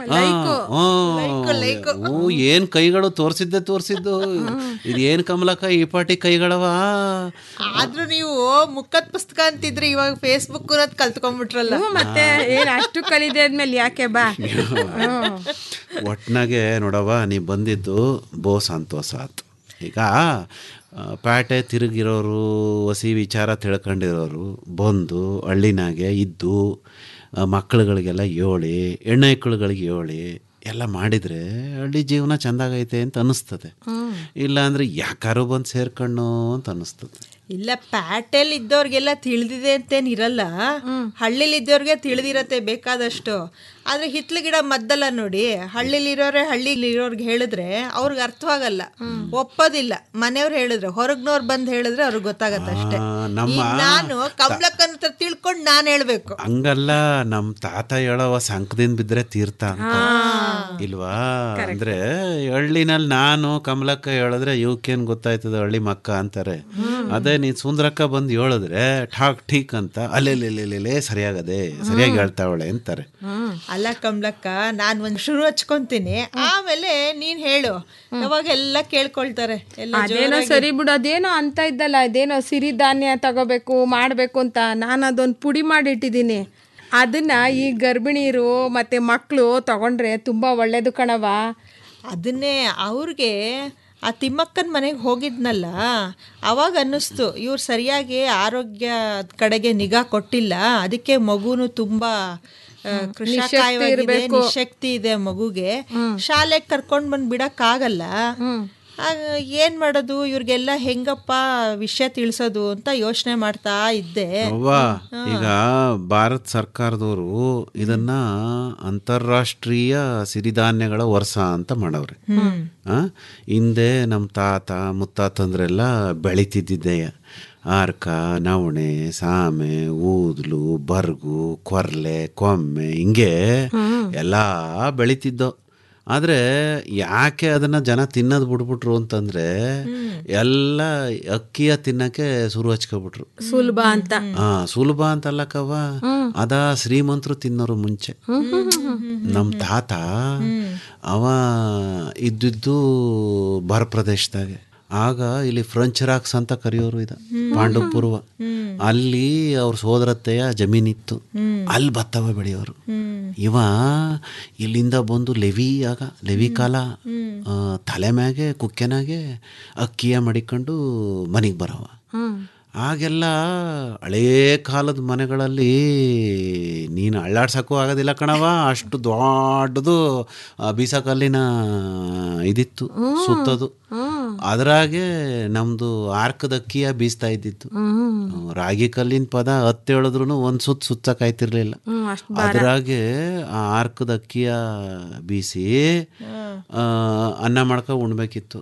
ಹ್ಞೂ ಏನ್ ಕೈಗಳು ತೋರ್ಸಿದ್ದೆ ತೋರ್ಸಿದ್ದು ಇದೇನ್ ಕಮಲಕ್ಕ ಈ ಪಾಟಿ ಕೈಗಳವ ಆದ್ರೂ ನೀವು ಮುಖದ ಪುಸ್ತಕ ಅಂತಿದ್ರಿ ಇವಾಗ ಫೇಸ್ಬುಕ್ ಅನ್ನೋದ್ ಕಲ್ತ್ಕೊಂಡ್ಬಿಟ್ರಲ್ಲ ಹ್ಮ್, ಮತ್ತೆ ಏನ್ ಅಷ್ಟು ಕಲಿದೆ ಆದ್ಮೇಲೆ ಯಾಕೆ ಬಾ ಹ್ಮ್. ಒಟ್ನಾಗೆ ನೋಡವ ನೀ ಬಂದಿದ್ದು ಬೋ ಸಂತೋಷ ಆಯ್ತು ಈಗ ಆ, ಪ್ಯಾಟೆ ತಿರುಗಿರೋರು ಹೊಸಿ ವಿಚಾರ ತಿಳ್ಕೊಂಡಿರೋರು ಬಂದು ಹಳ್ಳಿನಾಗೆ ಇದ್ದು ಆ, ಮಕ್ಕಳುಗಳಿಗೆಲ್ಲ ಹೇಳಿ ಹೆಣ್ಣೈಕ್ಕಳುಗಳಿಗೆ ಹೇಳಿ ಎಲ್ಲ ಮಾಡಿದರೆ ಹಳ್ಳಿ ಜೀವನ ಚೆಂದಾಗೈತೆ ಅಂತ ಅನ್ನಿಸ್ತದೆ ಇಲ್ಲ ಅಂದರೆ ಯಾಕಾರು ಬಂದು ಸೇರ್ಕಣ್ಣು ಅಂತ ಅನ್ನಿಸ್ತದೆ ಇಲ್ಲ ಪ್ಯಾಟೆಲ್ ಇದ್ದವ್ರಿಗೆಲ್ಲ ತಿಳಿದಿದೆ ಅಂತೇನ್ ಇರಲ್ಲ ಹಳ್ಳಿಲಿ ಇದ್ದವ್ರಿಗೆ ತಿಳಿದಿರತ್ತೆ ಬೇಕಾದಷ್ಟು ಆದ್ರೆ ಹಿತ್ಲ ಗಿಡ ಮದ್ದಲ್ಲ ನೋಡಿ ಹಳ್ಳಿಲಿರೋರೆ ಹಳ್ಳಿಲಿರೋರ್ಗೆ ಹೇಳಿದ್ರೆ ಅವ್ರಿಗೆ ಅರ್ಥವಾಗಲ್ಲ ಒಪ್ಪೋದಿಲ್ಲ ಮನೆಯವ್ರು ಹೇಳಿದ್ರೆ ಹೊರಗ್ನವ್ರು ಬಂದ್ ಹೇಳಿದ್ರೆ ಅವ್ರಿಗೆ ಗೊತ್ತಾಗತ್ತೆ ಅಷ್ಟೇ ಆ, ನಮ್ಮ ಈಗ ನಾನು ಕಮಲಕ್ಕನ ಹತ್ರ ತಿಳ್ಕೊಂಡು ನಾನು ಹೇಳ್ಬೇಕು ಹಂಗಲ್ಲ ನಮ್ಮ ತಾತ ಹೇಳವ ಸಂಕದಿಂದ ಬಿದ್ದರೆ ತೀರ್ಥ ಅಂತ ಇಲ್ವಾ ಅಂದ್ರೆ ಹಳ್ಳಿನಲ್ಲಿ ನಾನು ಕಮಲಕ್ಕ ಹೇಳಿದ್ರೆ ಇವಕ್ಕೇನ್ ಗೊತ್ತಾಯ್ತದ ಹಳ್ಳಿ ಮಕ್ಕ ಅಂತಾರೆ ಅದೇ ನೀನ್ ಸುಂದರಕ್ಕ ಬಂದು ಹೇಳಿದ್ರೆ ಠಾಕ್ ಠೀಕ್ ಅಂತ ಅಲ್ಲೆಲ್ಲೆಲ್ಲೆಲ್ಲೇ ಸರಿಯಾಗದೆ ಸರಿಯಾಗಿ ಹೇಳ್ತಾವಳೆ ಅಂತಾರೆ ಅಲ್ಲ ಕಮಲಕ್ಕ ನಾನು ಒಂದು ಶುರು ಹಚ್ಕೊಂತೀನಿ ಆಮೇಲೆ ನೀನ್ ಹೇಳು ಅವಾಗ ಎಲ್ಲ ಕೇಳ್ಕೊಳ್ತಾರೆ ಎಲ್ಲ ಅದೇನೋ ಜೋರಾಗಿ. ಸರಿ ಬಿಡು ಅದೇನೋ ಅಂತ ಇದ್ದಲ್ಲ ಅದೇನೋ ಸಿರಿಧಾನ್ಯ ತಗೋಬೇಕು ಮಾಡಬೇಕು ಅಂತ ನಾನು ಅದೊಂದು ಪುಡಿ ಮಾಡಿಟ್ಟಿದ್ದೀನಿ ಅದನ್ನ ಈ ಗರ್ಭಿಣಿಯರು ಮತ್ತೆ ಮಕ್ಕಳು ತಗೊಂಡ್ರೆ ತುಂಬಾ ಒಳ್ಳೇದು ಕಣವ ಅದನ್ನೇ ಅವ್ರಿಗೆ ಆ ತಿಮ್ಮಕ್ಕನ ಮನೆಗೆ ಹೋಗಿದ್ನಲ್ಲ ಅವಾಗ ಅನ್ನಿಸ್ತು ಇವ್ರು ಸರಿಯಾಗಿ ಆರೋಗ್ಯ ಕಡೆಗೆ ನಿಗಾ ಕೊಟ್ಟಿಲ್ಲ ಅದಕ್ಕೆ ಮಗುನು ತುಂಬಾ ಆ, ಕೃಶಕಾಯವಾಗಿದೆ ಇರ್ಬೇಕು. ನಿಶಕ್ತಿ ಇದೆ ಮಗುಗೆ ಶಾಲೆಗೆ ಕರ್ಕೊಂಡ್ ಬಂದ್ ಬಿಡಕ್ಕಾಗಲ್ಲ ಆಗ ಏನ್ ಮಾಡೋದು ಇವ್ರಿಗೆಲ್ಲ ಹೆಂಗಪ್ಪ ವಿಷಯ ತಿಳಿಸೋದು ಅಂತ ಯೋಚನೆ ಮಾಡ್ತಾ ಇದ್ದೆ ಅವ್ವ ಈಗ ಭಾರತ ಸರ್ಕಾರದವರು ಇದನ್ನ ಅಂತಾರಾಷ್ಟ್ರೀಯ ಸಿರಿಧಾನ್ಯಗಳ ವರ್ಷ ಅಂತ ಮಾಡವ್ರೆ ಆ? ಹಿಂದೆ ನಮ್ಮ ತಾತ ಮುತ್ತಾತಂದ್ರೆಲ್ಲ ಬೆಳಿತಿದ್ದಿದ್ದೆ ಆರ್ಕ ನವಣೆ ಸಾಮೆ ಊದ್ಲು ಬರ್ಗು ಕೊರ್ಲೆ ಕೊಮ್ಮೆ ಹಿಂಗೆ ಎಲ್ಲ ಬೆಳಿತಿದ್ದೋ ಆದರೆ ಯಾಕೆ ಅದನ್ನ ಜನ ತಿನ್ನೋದು ಬಿಟ್ಬಿಟ್ರು ಅಂತಂದ್ರೆ ಎಲ್ಲ ಅಕ್ಕಿಯ ತಿನ್ನಕ್ಕೆ ಶುರು ಹಚ್ಕೊಬಿಟ್ರು ಸುಲಭ ಅಂತ ಹಾ ಸುಲಭ ಅಂತಲ್ಲಕ್ಕವ್ವ ಅದ ಶ್ರೀಮಂತರು ತಿನ್ನೋರು ಮುಂಚೆ ನಮ್ಮ ತಾತ ಅವ ಇದ್ದಿದ್ದು ಬರ ಪ್ರದೇಶದಾಗೆ ಆಗ ಇಲ್ಲಿ ಫ್ರೆಂಚ್ ರಾಕ್ಸ್ ಅಂತ ಕರೆಯೋರು ಇದ ಪಾಂಡವಪುರ್ವ ಅಲ್ಲಿ ಅವ್ರ ಸೋದರತ್ತೆಯ ಜಮೀನಿತ್ತು ಅಲ್ಲಿ ಭತ್ತವ ಬೆಳೆಯೋರು ಇವ ಇಲ್ಲಿಂದ ಬಂದು ಲೆವಿ ಆಗ ಲೆವಿ ಕಾಲ ಆ, ತಲೆ ಮ್ಯಾಗೆ ಕುಕ್ಕೆನಾಗೆ ಅಕ್ಕಿಯ ಮಡಿಕೊಂಡು ಮನೆಗೆ ಬರವ ಆಗೆಲ್ಲ ಹಳೇ ಕಾಲದ ಮನೆಗಳಲ್ಲಿ ನೀನು ಅಳ್ಳಾಡ್ಸಕ್ಕೂ ಆಗೋದಿಲ್ಲ ಕಣವ ಅಷ್ಟು ದೊಡ್ಡದು ಆ, ಬೀಸಕಲ್ಲಿನ ಇದಿತ್ತು ಸುತ್ತದು ಅದ್ರಾಗೆ ನಮ್ದು ಆರ್ಕದ ಅಕ್ಕಿಯ ಬೀಸ್ತಾ ಇದ್ದಿತ್ತು ಹ್ಮ್, ರಾಗಿ ಕಲ್ಲಿನ ಪದ ಹತ್ತು ಹೇಳಿದ್ರು ಒಂದ್ ಸುತ್ತ ಸುತ್ತಕ್ ಆಯ್ತಿರ್ಲಿಲ್ಲ ಅದ್ರಾಗೆ ಆ ಆರ್ಕದ ಅಕ್ಕಿಯ ಬೀಸಿ ಆ, ಅನ್ನ ಮಾಡ್ಕೊ ಉಣ್ಬೇಕಿತ್ತು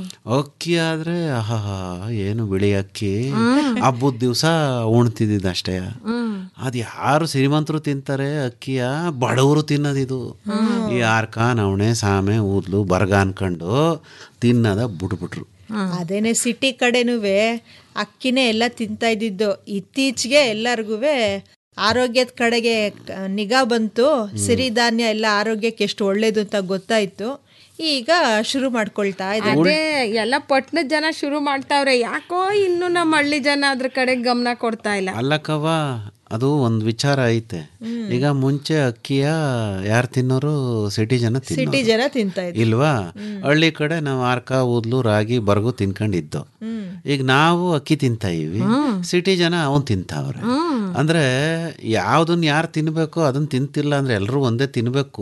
ಅಕ್ಕಿ ಆದ್ರೆ ಆಹಾ ಏನು ಬಿಳಿ ಅಕ್ಕಿ ಹಬ್ಬದ ದಿವಸ ಉಣ್ತಿದ್ದಿದ್ದು ಅಷ್ಟೇ ಅದ್ ಯಾರು ಶ್ರೀಮಂತರು ತಿಂತಾರೆ ಅಕ್ಕಿಯ ಬಡವರು ತಿನ್ನೋದಿದು ಈ ಆರ್ಕ ನವಣೆ ಸಾಮೆ ಊದ್ಲು ಬರ್ಗ ಅನ್ಕೊಂಡು ತಿನ್ನದ ಬಿಟ್ಬಿಟ್ರು ಅದೇನೆ ಸಿಟಿ ಕಡೆನೂ ಅಕ್ಕಿನೇ ಎಲ್ಲ ತಿಂತಾ ಇದ್ದಿದ್ದು ಇತ್ತೀಚೆಗೆ ಎಲ್ಲರಿಗೂ ಆರೋಗ್ಯದ ಕಡೆಗೆ ಕ- ನಿಗಾ ಬಂತು ಸಿರಿಧಾನ್ಯ ಎಲ್ಲ ಆರೋಗ್ಯಕ್ಕೆ ಎಷ್ಟು ಒಳ್ಳೇದು ಅಂತ ಗೊತ್ತಾಯ್ತು ಈಗ ಶುರು ಮಾಡ್ಕೊಳ್ತಾ ಇದ್ದಾರೆ ಅದೇ ಎಲ್ಲ ಪಟ್ಟಣದ ಜನ ಶುರು ಮಾಡ್ತಾವ್ರೆ ಯಾಕೋ ಇನ್ನು ನಮ್ಮ ಹಳ್ಳಿ ಜನ ಅದ್ರ ಕಡೆ ಗಮನ ಕೊಡ್ತಾ ಇಲ್ಲ ಅಲ್ಲಕ್ಕವ್ವ ಅದು ಒಂದು ವಿಚಾರ ಐತೆ ಈಗ ಮುಂಚೆ ಅಕ್ಕಿಯ ಯಾರು ತಿನ್ನೋರು ಸಿಟಿ ಜನ ಸಿಟಿ ತಿನ್ನೋರು ಜನ ತಿಂತಾ ಇದ್ರು ಇಲ್ವಾ ಹಳ್ಳಿ ಕಡೆ ನಾವು ಆರ್ಕ ಊದ್ಲು ರಾಗಿ ಬರ್ಗು ತಿನ್ಕೊಂಡಿದ್ದು ಈಗ ನಾವು ಅಕ್ಕಿ ತಿಂತಾ ಇವಿ ಸಿಟಿ ಜನ ಅವನ್ ತಿಂತಾವ್ರೆ ಅಂದ್ರೆ ಯಾವ್ದನ್ನ ಯಾರು ತಿನ್ಬೇಕು ಅದನ್ನ ತಿಂತಿಲ್ಲ ಅಂದ್ರೆ ಎಲ್ರು ಒಂದೇ ತಿನ್ಬೇಕು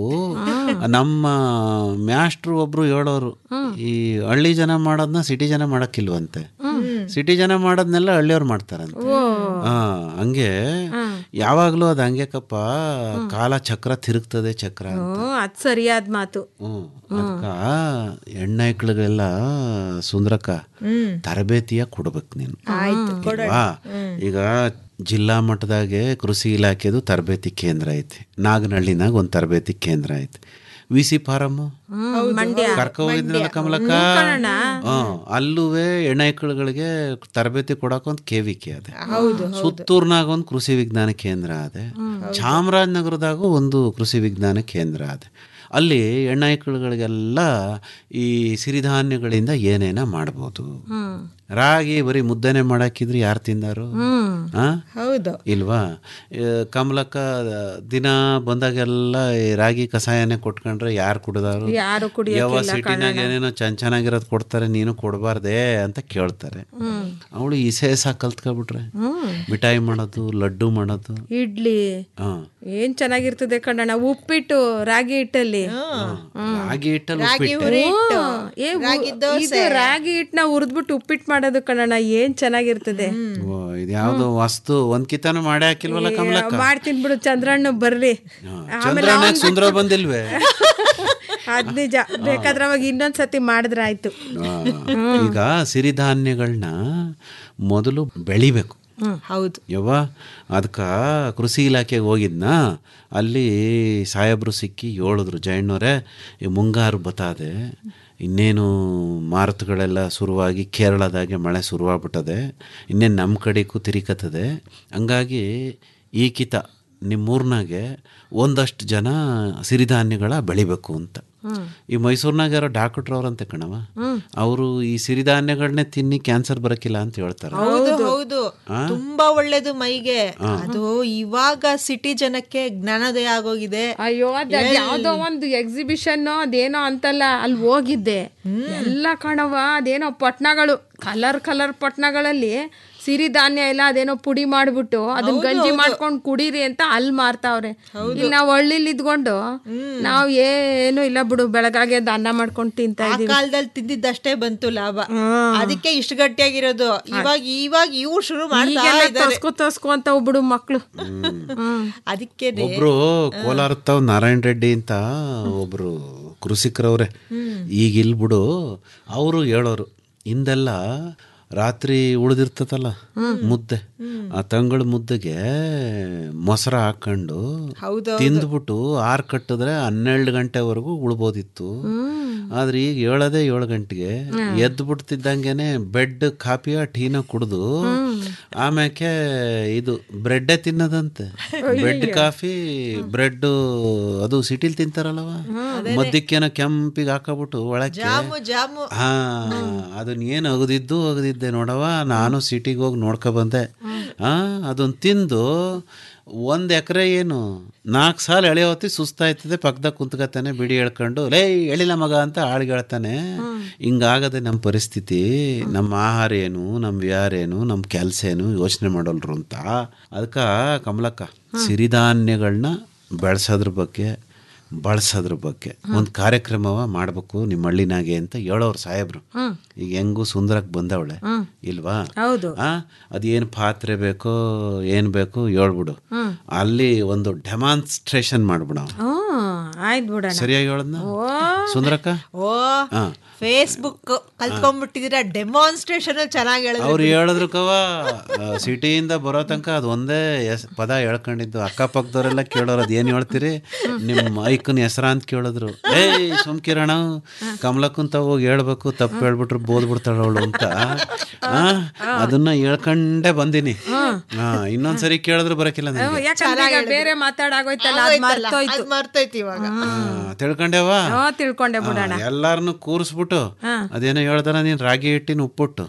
ನಮ್ಮ ಮ್ಯಾಸ್ಟ್ರು ಒಬ್ರು ಹೇಳೋರು ಈ ಹಳ್ಳಿ ಜನ ಮಾಡೋದನ್ನ ಸಿಟಿ ಜನ ಮಾಡಕ್ಕಿಲ್ವಂತೆ ಸಿಟಿ ಜನ ಮಾಡೋದ್ನೆಲ್ಲ ಹಳ್ಳಿಯವ್ರು ಮಾಡ್ತಾರಂತೆ ಹಾ ಹಂಗೆ ಯಾವಾಗ್ಲೂ ಅದು ಹಂಗೆಕಪ್ಪ ಕಾಲ ಚಕ್ರ ತಿರುಗ್ತದೆ ಚಕ್ರ ಅಂತ ಹ್ಮ್ ಅದ್ ಸರಿಯಾದ ಮಾತು ಹ್ಮ್ ಅದಕ್ಕ ಹೆಣ್ಣೈಕ್ಳಿಗೆಲ್ಲ ಸುಂದ್ರಕ್ಕ ತರಬೇತಿಯ ಕೊಡ್ಬೇಕು ನೀನು ಅಲ್ವಾ? ಈಗ ಜಿಲ್ಲಾ ಮಟ್ಟದಾಗೆ ಕೃಷಿ ಇಲಾಖೆದು ತರಬೇತಿ ಕೇಂದ್ರ ಐತಿ ನಾಗನಹಳ್ಳಿನಾಗ ಒಂದು ತರಬೇತಿ ಕೇಂದ್ರ ಐತಿ ವಿ ಸಿ ಫಾರಮ್ ಮಂಡ್ಯ ಕರ್ಕ ಹೋಗಿದ್ನಲ್ಲ ಕಮಲಕ್ಕ ಹ್ಮ್ ಅಲ್ಲೂವೆ ಹೆಣ್ಣೈಕ್ಳುಗಳಿಗೆ ತರಬೇತಿ ಕೊಡಕ್ ಒಂದು ಕೆ ವಿ ಕೆ ಅದೆ ಸುತ್ತೂರ್ನಾಗ ಒಂದು ಕೃಷಿ ವಿಜ್ಞಾನ ಕೇಂದ್ರ ಅದೆ ಚಾಮರಾಜನಗರದಾಗೂ ಒಂದು ಕೃಷಿ ವಿಜ್ಞಾನ ಕೇಂದ್ರ ಅದೆ ಅಲ್ಲಿ ಹೆಣ್ಣೈಕ್ಳುಗಳಿಗೆಲ್ಲ ಈ ಸಿರಿಧಾನ್ಯಗಳಿಂದ ಏನೇನ ಮಾಡ್ಬೋದು ರಾಗಿ ಬರೀ ಮುದ್ದೆನೆ ಮಾಡಾಕಿದ್ರೆ ಯಾರು ತಿಂದಾರು ಆ? ಹೌದು ಇಲ್ವಾ ಆ, ಕಮಲಕ್ಕ ದಿನ ಬಂದಾಗೆಲ್ಲ ಈ ರಾಗಿ ಕಷಾಯನೇ ಕೊಟ್ಕೊಂಡ್ರೆ ಯಾರು ಕುಡ್ದಾರು ಯಾರು ಯಾವ ಸಿಟಿನಾಗ ಏನೇನೋ ಚೆನ್ನ ಚೆನ್ನಾಗಿರೋದು ಕೊಡ್ತಾರೆ ನೀನು ಕೊಡಬಾರ್ದೇ ಅಂತ ಕೇಳ್ತಾರೆ ಅವಳು ಇಸೇಸ ಕಲ್ತ್ಕೊಬಿಟ್ರೆ ಮಿಠಾಯಿ ಮಾಡೋದು ಲಡ್ಡು ಮಾಡೋದು ಇಡ್ಲಿ ಹಾ ಏನ್ ಚೆನ್ನಾಗಿರ್ತದೆ ಕಣ್ಣಣ್ಣ ಉಪ್ಪಿಟ್ಟು ರಾಗಿ ಹಿಟ್ಟಲ್ಲಿ ರಾಗಿ ಹಿಟ್ಟಲ್ಲಿ ರಾಗಿ ಉಪ್ಪಿಟ್ಟು ಹುರಿ ಹಿಟ್ಟು, ಏ, ಉ- ರಾಗಿ ಇದು ದೋಸೆ ರಾಗಿ ಹಿಟ್ಟನ್ನ ಹುರಿದ್ಬಿಟ್ಟು ಉಪ್ಪಿಟ್ಟು ಮಾಡೋದು ಕಣ್ಣಣ್ಣ ಏನ್ ಚೆನ್ನಾಗಿರ್ತದೆ ಓ, ಇದ್ಯಾವ್ದೋ ವಸ್ತು ಒಂದ್ ಕಿತಾನು ಮಾಡೇ ಹಾಕಿಲ್ವಲ್ಲ ಕಮಲಕ್ಕ ಮಾಡ್ತೀನಿ ಬಿಡು ಚಂದ್ರಣ್ಣ ಬರ್ರಿ ಚಂದ್ರಣ್ಣ ಸುಂದರ ಬಂದಿಲ್ವೇ ಅದ್ ನಿಜ ಬೇಕಾದ್ರೆ ಅವಾಗ ಇನ್ನೊಂದ್ಸತಿ ಮಾಡಿದ್ರೆ ಆಯ್ತು ಆ, ಈಗ ಸಿರಿಧಾನ್ಯಗಳನ್ನ ಮೊದಲು ಬೆಳಿಬೇಕು ಹೌದು ಯವ್ವ ಅದಕ್ಕೆ ಕೃಷಿ ಇಲಾಖೆಗೆ ಹೋಗಿದ್ನ ಅಲ್ಲಿ ಸಾಹೇಬ್ರು ಸಿಕ್ಕಿ ಹೇಳಿದ್ರು ಜಯಣ್ಣವರೇ ಈ ಮುಂಗಾರು ಬತಾದೆ ಇನ್ನೇನು ಮಾರುತಗಳೆಲ್ಲ ಶುರುವಾಗಿ ಕೇರಳದಾಗೆ ಮಳೆ ಶುರುವಾಗ್ಬಿಟ್ಟದೆ ಇನ್ನೇನು ನಮ್ಮ ಕಡೆಗೂ ತಿರಿಕತ್ತದೆ ಹಂಗಾಗಿ ಈ ಕಿತ ನಿಮ್ಮೂರ್ನಾಗೆ ಒಂದಷ್ಟು ಜನ ಸಿರಿಧಾನ್ಯಗಳ ಬೆಳಿಬೇಕು ಅಂತ ಈ ಮೈಸೂರಿನಾಗ ಯಾರೋ ಡಾಕ್ಟ್ರ್ ಅವ್ರಂತೆ ಕಣವ ಅವರು ಈ ಸಿರಿಧಾನ್ಯಗಳನ್ನೇ ತಿನ್ನಿ ಕ್ಯಾನ್ಸರ್ ಬರಕಿಲ್ಲ ಅಂತ ಹೇಳ್ತಾರೆ ಹೌದು ಹೌದು ತುಂಬಾ ಒಳ್ಳೇದು ಮೈಗೆ ಅದು ಇವಾಗ ಸಿಟಿ ಜನಕ್ಕೆ ಜ್ಞಾನೋದಯ ಆಗೋಗಿದೆ ಅಯ್ಯೋ ಅದ್ ಅದ್ ಯಾವ್ದೋ ಒಂದು ಎಕ್ಸಿಬಿಷನ್ ಅದೇನೋ ಅಂತಲ್ಲ ಅಲ್ಲಿ ಹೋಗಿದ್ದೆ ಎಲ್ಲ ಕಣವ ಅದೇನೋ ಪಟ್ನಗಳು ಕಲರ್ ಕಲರ್ ಪಟ್ನಗಳಲ್ಲಿ ಸಿರಿಧಾನ್ಯ ಎಲ್ಲ ಅದೇನೋ ಪುಡಿ ಮಾಡ್ಬಿಟ್ಟು ಅದನ್ನ ಗಂಜಿ ಮಾಡ್ಕೊಂಡು ಕುಡೀರಿ ಅಂತ ಅಲ್ಲಿ ಮಾರ್ತಾವ್ರೆ ಇಲ್ಲಿ ನಾವು ಹಳ್ಳಿಲಿ ಇದ್ಕೊಂಡು ನಾವ್ ಏನು ಇಲ್ಲ ಬಿಡು ಬೆಳಗಾಗೆ ಎದ್ದು ಅನ್ನ ಮಾಡ್ಕೊಂಡು ತಿಂತಾ ಆ ಇದೀವಿ ಕಾಲದಲ್ಲಿ ತಿಂದಿದ್ದಷ್ಟೇ ಬಂತು ಲಾಭ ಅದಕ್ಕೆ ಇಷ್ಟು ಗಟ್ಟಿಯಾಗಿರೋದು ಇವಾಗ ಇವಾಗ ಇವ್ರು ಶುರು ಮಾಡ್ತಾ ಈಗೆಲ್ಲ ಇದ್ದಾರೆ ತಸ್ಕೊ ತಸ್ಕೊ ಅಂತ ಬಿಡು ಮಕ್ಳು ಅದಕ್ಕೆ ಒಬ್ರು ಕೋಲಾರತ್ತವ್ ನಾರಾಯಣ ರೆಡ್ಡಿ ಅಂತ ಒಬ್ರು ಕೃಷಿಕರವ್ರೆ ಈಗ ಇಲ್ಲಿ ಬಿಡು ಅವರು ಹೇಳೋರು ಹಿಂದೆಲ್ಲ ರಾತ್ರಿ ಉಳಿದಿರ್ತದಲ್ಲ ಮುದ್ದೆ ಆ ತಂಗಳ ಮುದ್ದೆಗೆ ಮೊಸರ ಹಾಕೊಂಡು ತಿಂದ್ಬಿಟ್ಟು ಆರ್ ಕಟ್ಟಿದ್ರೆ ಹನ್ನೆರಡು ಗಂಟೆವರೆಗೂ ಉಳ್ಬೋದಿತ್ತು ಆದ್ರೆ ಈಗ ಏಳದೇ ಏಳು ಗಂಟೆಗೆ ಎದ್ದು ಬಿಡ್ತಿದ್ದಂಗೆನೆ ಬೆಡ್ ಕಾಪಿಯ ಟೀನ ಕುಡ್ದು ಆಮ್ಯಾಕೆ ಇದು ಬ್ರೆಡ್ಡೇ ತಿನ್ನೋದಂತೆ ಬೆಡ್ ಕಾಫಿ ಬ್ರೆಡ್ ಅದು ಸಿಟಿಲ್ ತಿಂತಾರಲ್ಲವ ಮದ್ದಕ್ಕೇನೋ ಕೆಂಪಿಗೆ ಹಾಕಬಿಟ್ಟು ಒಳಕ್ಕೆ ಜಾಮು ಜಾಮು ಹಾ ಅದನ್ನ ಏನು ಅಗದಿದ್ದು ಅಗದಿದ್ದೆ ನೋಡವ ನಾನು ಸಿಟಿಗೆ ಹೋಗಿ ನೋಡ್ಕೊ ಬಂದೆ ಹಾ ಅದನ್ನ ತಿಂದು ಒಂದು ಎಕರೆ ಏನು ನಾಲ್ಕು ಸಾಲ ಎಳೆ ಹೊತ್ತಿ ಸುಸ್ತಾಯ್ತದೆ ಪಕ್ಕದಾಗ ಕುಂತ್ಕತಾನೆ ಬಿಡಿ ಹೇಳ್ಕೊಂಡು ಲೇ ಎಳಿಲ್ಲ ಮಗ ಅಂತ ಆಳ್ಗೆ ಹೇಳ್ತಾನೆ ಹಿಂಗಾಗದೆ ನಮ್ಮ ಪರಿಸ್ಥಿತಿ ನಮ್ಮ ಆಹಾರ ಏನು ನಮ್ಮ ವಿಹಾರ ಏನು ನಮ್ಮ ಕೆಲಸ ಏನು ಯೋಚನೆ ಮಾಡೋಲ್ರು ಅಂತ ಅದಕ್ಕೆ ಕಮಲಕ್ಕ ಸಿರಿಧಾನ್ಯಗಳನ್ನ ಬೆಳೆಸೋದ್ರ ಬಗ್ಗೆ ಬಳಸೋದ್ರ ಬಗ್ಗೆ ಒಂದು ಕಾರ್ಯಕ್ರಮವ ಮಾಡಬೇಕು ನಿಮ್ಮ ಹಳ್ಳಿನಾಗೆ ಅಂತ ಹೇಳೋರು ಸಾಹೇಬ್ರು ಈಗ ಹೆಂಗೂ ಸುಂದರಕ್ಕೆ ಬಂದವಳೆ ಇಲ್ವಾ ಹೌದು ಆ ಅದೇನು ಪಾತ್ರೆ ಬೇಕೋ ಏನು ಬೇಕೋ ಹೇಳ್ಬಿಡು ಅಲ್ಲಿ ಒಂದು ಡೆಮಾನ್ಸ್ಟ್ರೇಷನ್ ಮಾಡ್ಬಿಡ ಹ್ಮ್ ಆಯ್ತು ಬಿಡೋಣ ಸರಿಯಾಗಿ ಹೇಳದ್ನ ಸುಂದರಕ್ಕ ಓ ಹಾ ಫೇಸ್ಬುಕ್ ಕಲ್ತ್ಕೊಂಡ್ಬಿಟ್ಟಿದ್ದೀರಾ ಡೆಮಾನ್ಸ್ಟ್ರೇಷನ್ ಚೆನ್ನಾಗಿ ಹೇಳಿದ್ರು ಅವ್ರು ಹೇಳಿದ್ರು ಕವ ಸಿಟಿಯಿಂದ ಬರೋ ತನಕ ಅದು ಒಂದೇ ಎಸ್ ಪದ ಹೇಳ್ಕೊಂಡಿದ್ದು ಅಕ್ಕಪಕ್ಕದವರೆಲ್ಲ ಕೇಳೋರು ಅದು ಏನು ಹೇಳ್ತೀರಿ ನಿಮ್ಮ ಐಕನ್ ಹೆಸರ ಅಂತ ಕೇಳಿದ್ರು ಏಯ್ ಸುಮ್ಕಿರಣ ಕಮಲಕ್ಕಂತ ಹೋಗಿ ಹೇಳ್ಬೇಕು ತಪ್ಪು ಹೇಳ್ಬಿಟ್ರು ಬೋದ್ಬಿಡ್ತಾಳ ಅವಳು ಅಂತ ಆ, ಅದನ್ನ ಹೇಳ್ಕೊಂಡೇ ಬಂದಿನಿ ಹಾ ಇನ್ನೊಂದ್ಸರಿ ಕೇಳಿದ್ರು ಬರಕಿಲ್ಲ ನನಗೆ ಯಾಕಂದ್ರೆ ಈಗ ಬೇರೆ ಮಾತಾಡಾಗೋಯ್ತಲ್ಲ ಅದ್ ಮರ್ತೋಯ್ತು ಅದ್ ಮರ್ತೈತಿ ಇವಾಗ ಹಾ, ತಿಳ್ಕೊಂಡೇವ ಹೋ ತಿಳ್ಕೊಂಡೆ ಬಿಡೋಣ ಎಲ್ಲಾರನು ಕೂರಿಸ್ಬಿಟ್ಟು ಅದೇನೋ ಹೇಳ್ದಾರ ನೀನ್ ರಾಗಿ ಹಿಟ್ಟಿನ ಉಪ್ಪುಟ್ಟು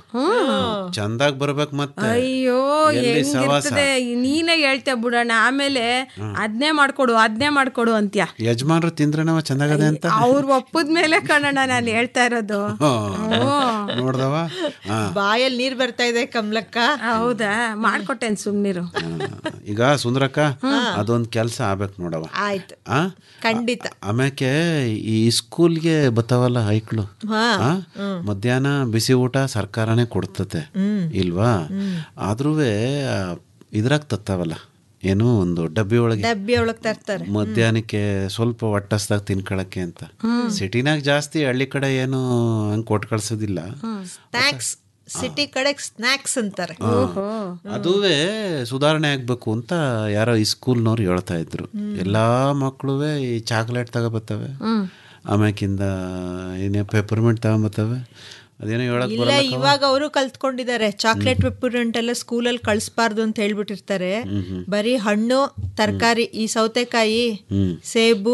ಚಂದಾಗ್ ಬರ್ಬೇಕು ಮತ್ತೆ ಅಯ್ಯೋ ಎಲ್ಲಿ ಸವಾಸ ಹೆಂಗಿರ್ತದೆ ನೀನೇ ಹೇಳ್ತೆ ಬಿಡೋಣ ಆಮೇಲೆ ಅದ್ನೇ ಮಾಡ್ಕೊಡು ಅದ್ನೇ ಮಾಡ್ಕೊಡು ಅಂತ್ಯ ಯಜಮಾನ್ರು ತಿಂದ್ರೆ ನಾವು ಚಂದಾಗದೆ ಅಂತ ಅವ್ರು ಒಪ್ಪದ ಮೇಲೆ ಕಣಣ್ಣ ನಾನು ಹೇಳ್ತಾ ಇರೋದು ಹಾ. ನೋಡ್ದವ ಹಾ. ಬಾಯಲ್ಲಿ ನೀರ್ ಬರ್ತಾ ಇದೆ ಕಮಲಕ್ಕ ಹೌದಾ ಮಾಡ್ಕೊಟ್ಟೇನ್ ಸುಮ್ನಿರು ಈಗ ಸುಂದರಕ್ಕ ಅದೊಂದ್ ಕೆಲ್ಸ ಆಗ್ಬೇಕು ನೋಡವ ಆಯ್ತು ಆ ಖಂಡಿತ ಆಮ್ಯಾಕೆ ಈ ಸ್ಕೂಲ್ಗೆ ಬತ್ತಾವಲ್ಲ ಹೈಕ್ಳು ಹಾ ಆ? ಮಧ್ಯಾಹ್ನ ಬಿಸಿ ಊಟ ಸರ್ಕಾರನೇ ಕೊಡ್ತತೆ ಇಲ್ವಾ ಆದ್ರೂ ಇದ್ರಾಗ ತತ್ತಾವಲ್ಲ ಏನು ಒಂದು ಡಬ್ಬಿ ಒಳಗೆ ಡಬ್ಬಿ ಒಳಗ್ ತರ್ತಾರೆ ಮಧ್ಯಾಹ್ನಕ್ಕೆ ಸ್ವಲ್ಪ ಒಟ್ಟಸ್ದಾಗ ತಿನ್ಕೊಳಕ್ಕೆ ಅಂತ ಸಿಟಿನಾಗ ಜಾಸ್ತಿ ಹಳ್ಳಿ ಕಡೆ ಏನು ಹಂಗ್ ಕೊಟ್ಟು ಕಳ್ಸೋದಿಲ್ಲ ಸ್ನಾಕ್ಸ್ ಸಿಟಿ ಕಡೆ ಸ್ನಾಕ್ಸ್ ಅಂತಾರೆ ಅದುವೇ ಸುಧಾರಣೆ ಆಗ್ಬೇಕು ಅಂತ ಯಾರೋ ಈ ಸ್ಕೂಲ್ನವ್ರು ಹೇಳ್ತಾ ಇದ್ರು ಎಲ್ಲಾ ಮಕ್ಕಳು ಈ ಚಾಕ್ಲೇಟ್ ತಗೋಬತ್ತವೆ ಆಮ್ಯಾಕಿಂದ ಏನೇ ಪೆಪರ್ಮೆಂಟ್ ತಗೊಂಬತ್ತವೆ ಅದೇನೋ ಹೇಳಕ್ ಇಲ್ಲ ಬರಲ್ಲ ಇವಾಗ ಅವರು ಕಲ್ತ್ಕೊಂಡಿದ್ದಾರೆ ಚಾಕ್ಲೇಟ್ ಪೆಪ್ಪರೆಂಟ್ ಎಲ್ಲ ಸ್ಕೂಲಲ್ಲಿ ಕಳಿಸ್ಬಾರ್ದು ಅಂತ ಹೇಳ್ಬಿಟ್ಟಿರ್ತಾರೆ ಬರೀ ಹಣ್ಣು ತರಕಾರಿ ಈ ಸೌತೆಕಾಯಿ ಸೇಬು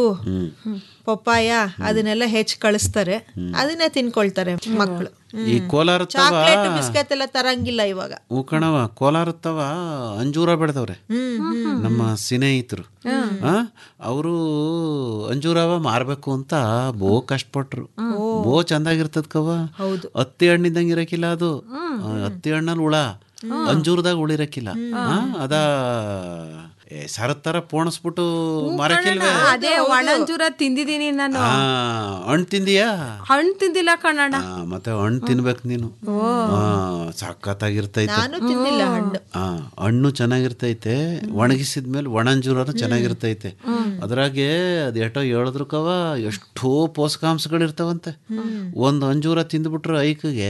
ಪಪ್ಪಾಯ ಅದನ್ನೆಲ್ಲ ಹೆಚ್ಚು ಕಳಿಸ್ತಾರೆ ಅದನ್ನೇ ತಿನ್ಕೊಳ್ತಾರೆ ಮಕ್ಕಳು ಈ ಕೋಲಾರ ಚಾಕ್ಲೇಟ್ ಬಿಸ್ಕೆಟ್ ಎಲ್ಲ ತರಂಗಿಲ್ಲ ಇವಾಗ ಹೂ ಕಣವ ಕೋಲಾರತ್ತವ ಅಂಜೂರ ಬೆಳೆದವ್ರೆ ನಮ್ಮ ಸ್ನೇಹಿತರು ಅವರು ಅಂಜೂರವ ಮಾರ್ಬೇಕು ಅಂತ ಬೋ ಕಷ್ಟಪಟ್ರು ಬೋ ಚಂದಾಗಿರ್ತದ ಕವ ಹೌದು. ಹತ್ತಿ ಹಣ್ಣಿದ್ದಂಗೆ ಇರಕಿಲ್ಲ ಅದು ಆ, ಹತ್ತಿ ಹಣ್ಣಲ್ಲಿ ಹುಳ ಅಂಜೂರದಾಗ ಉಳಿರಕ್ಕಿಲ್ಲ ಆ, ಅದ ಸರದ ತರ ಪೋಣಿಸ್ಬಿಟ್ಟು ಮರಕ್ಕಿಲ್ವೇ ಅದೇ ಒಣಂಜೂರ ತಿಂದಿದೀನಿ ನಾನು ಆ ಹಣ್ಣು ತಿಂದಿಯಾ ಹಣ್ಣು ತಿಂದಿಲ್ಲ ಕಣಣ್ಣ ಆ, ಮತ್ತೆ ಹಣ್ಣು ತಿನ್ಬೇಕು ನೀನು ಆ, ಸಖತ್ತಾಗಿರ್ತೈತೆ ನಾನು ತಿಂದಿಲ್ಲ ಹಣ್ಣು ಆ ಹಣ್ಣು ಚೆನ್ನಾಗಿರ್ತೈತೆ ಒಣಗಿಸಿದ್ಮೇಲೆ ಒಣಂಜೂರನು ಚೆನ್ನಾಗಿರ್ತೈತೆ ಅದ್ರಾಗೆ ಅದು ಎಷ್ಟೋ ಹೇಳಿದ್ರು ಕವ ಎಷ್ಟೋ ಪೋಷಕಾಂಶಗಳು ಇರ್ತಾವಂತೆ ಒಂದು ಅಂಜೂರ ತಿಂದ್ಬಿಟ್ರೆ ಐಕಿಗೆ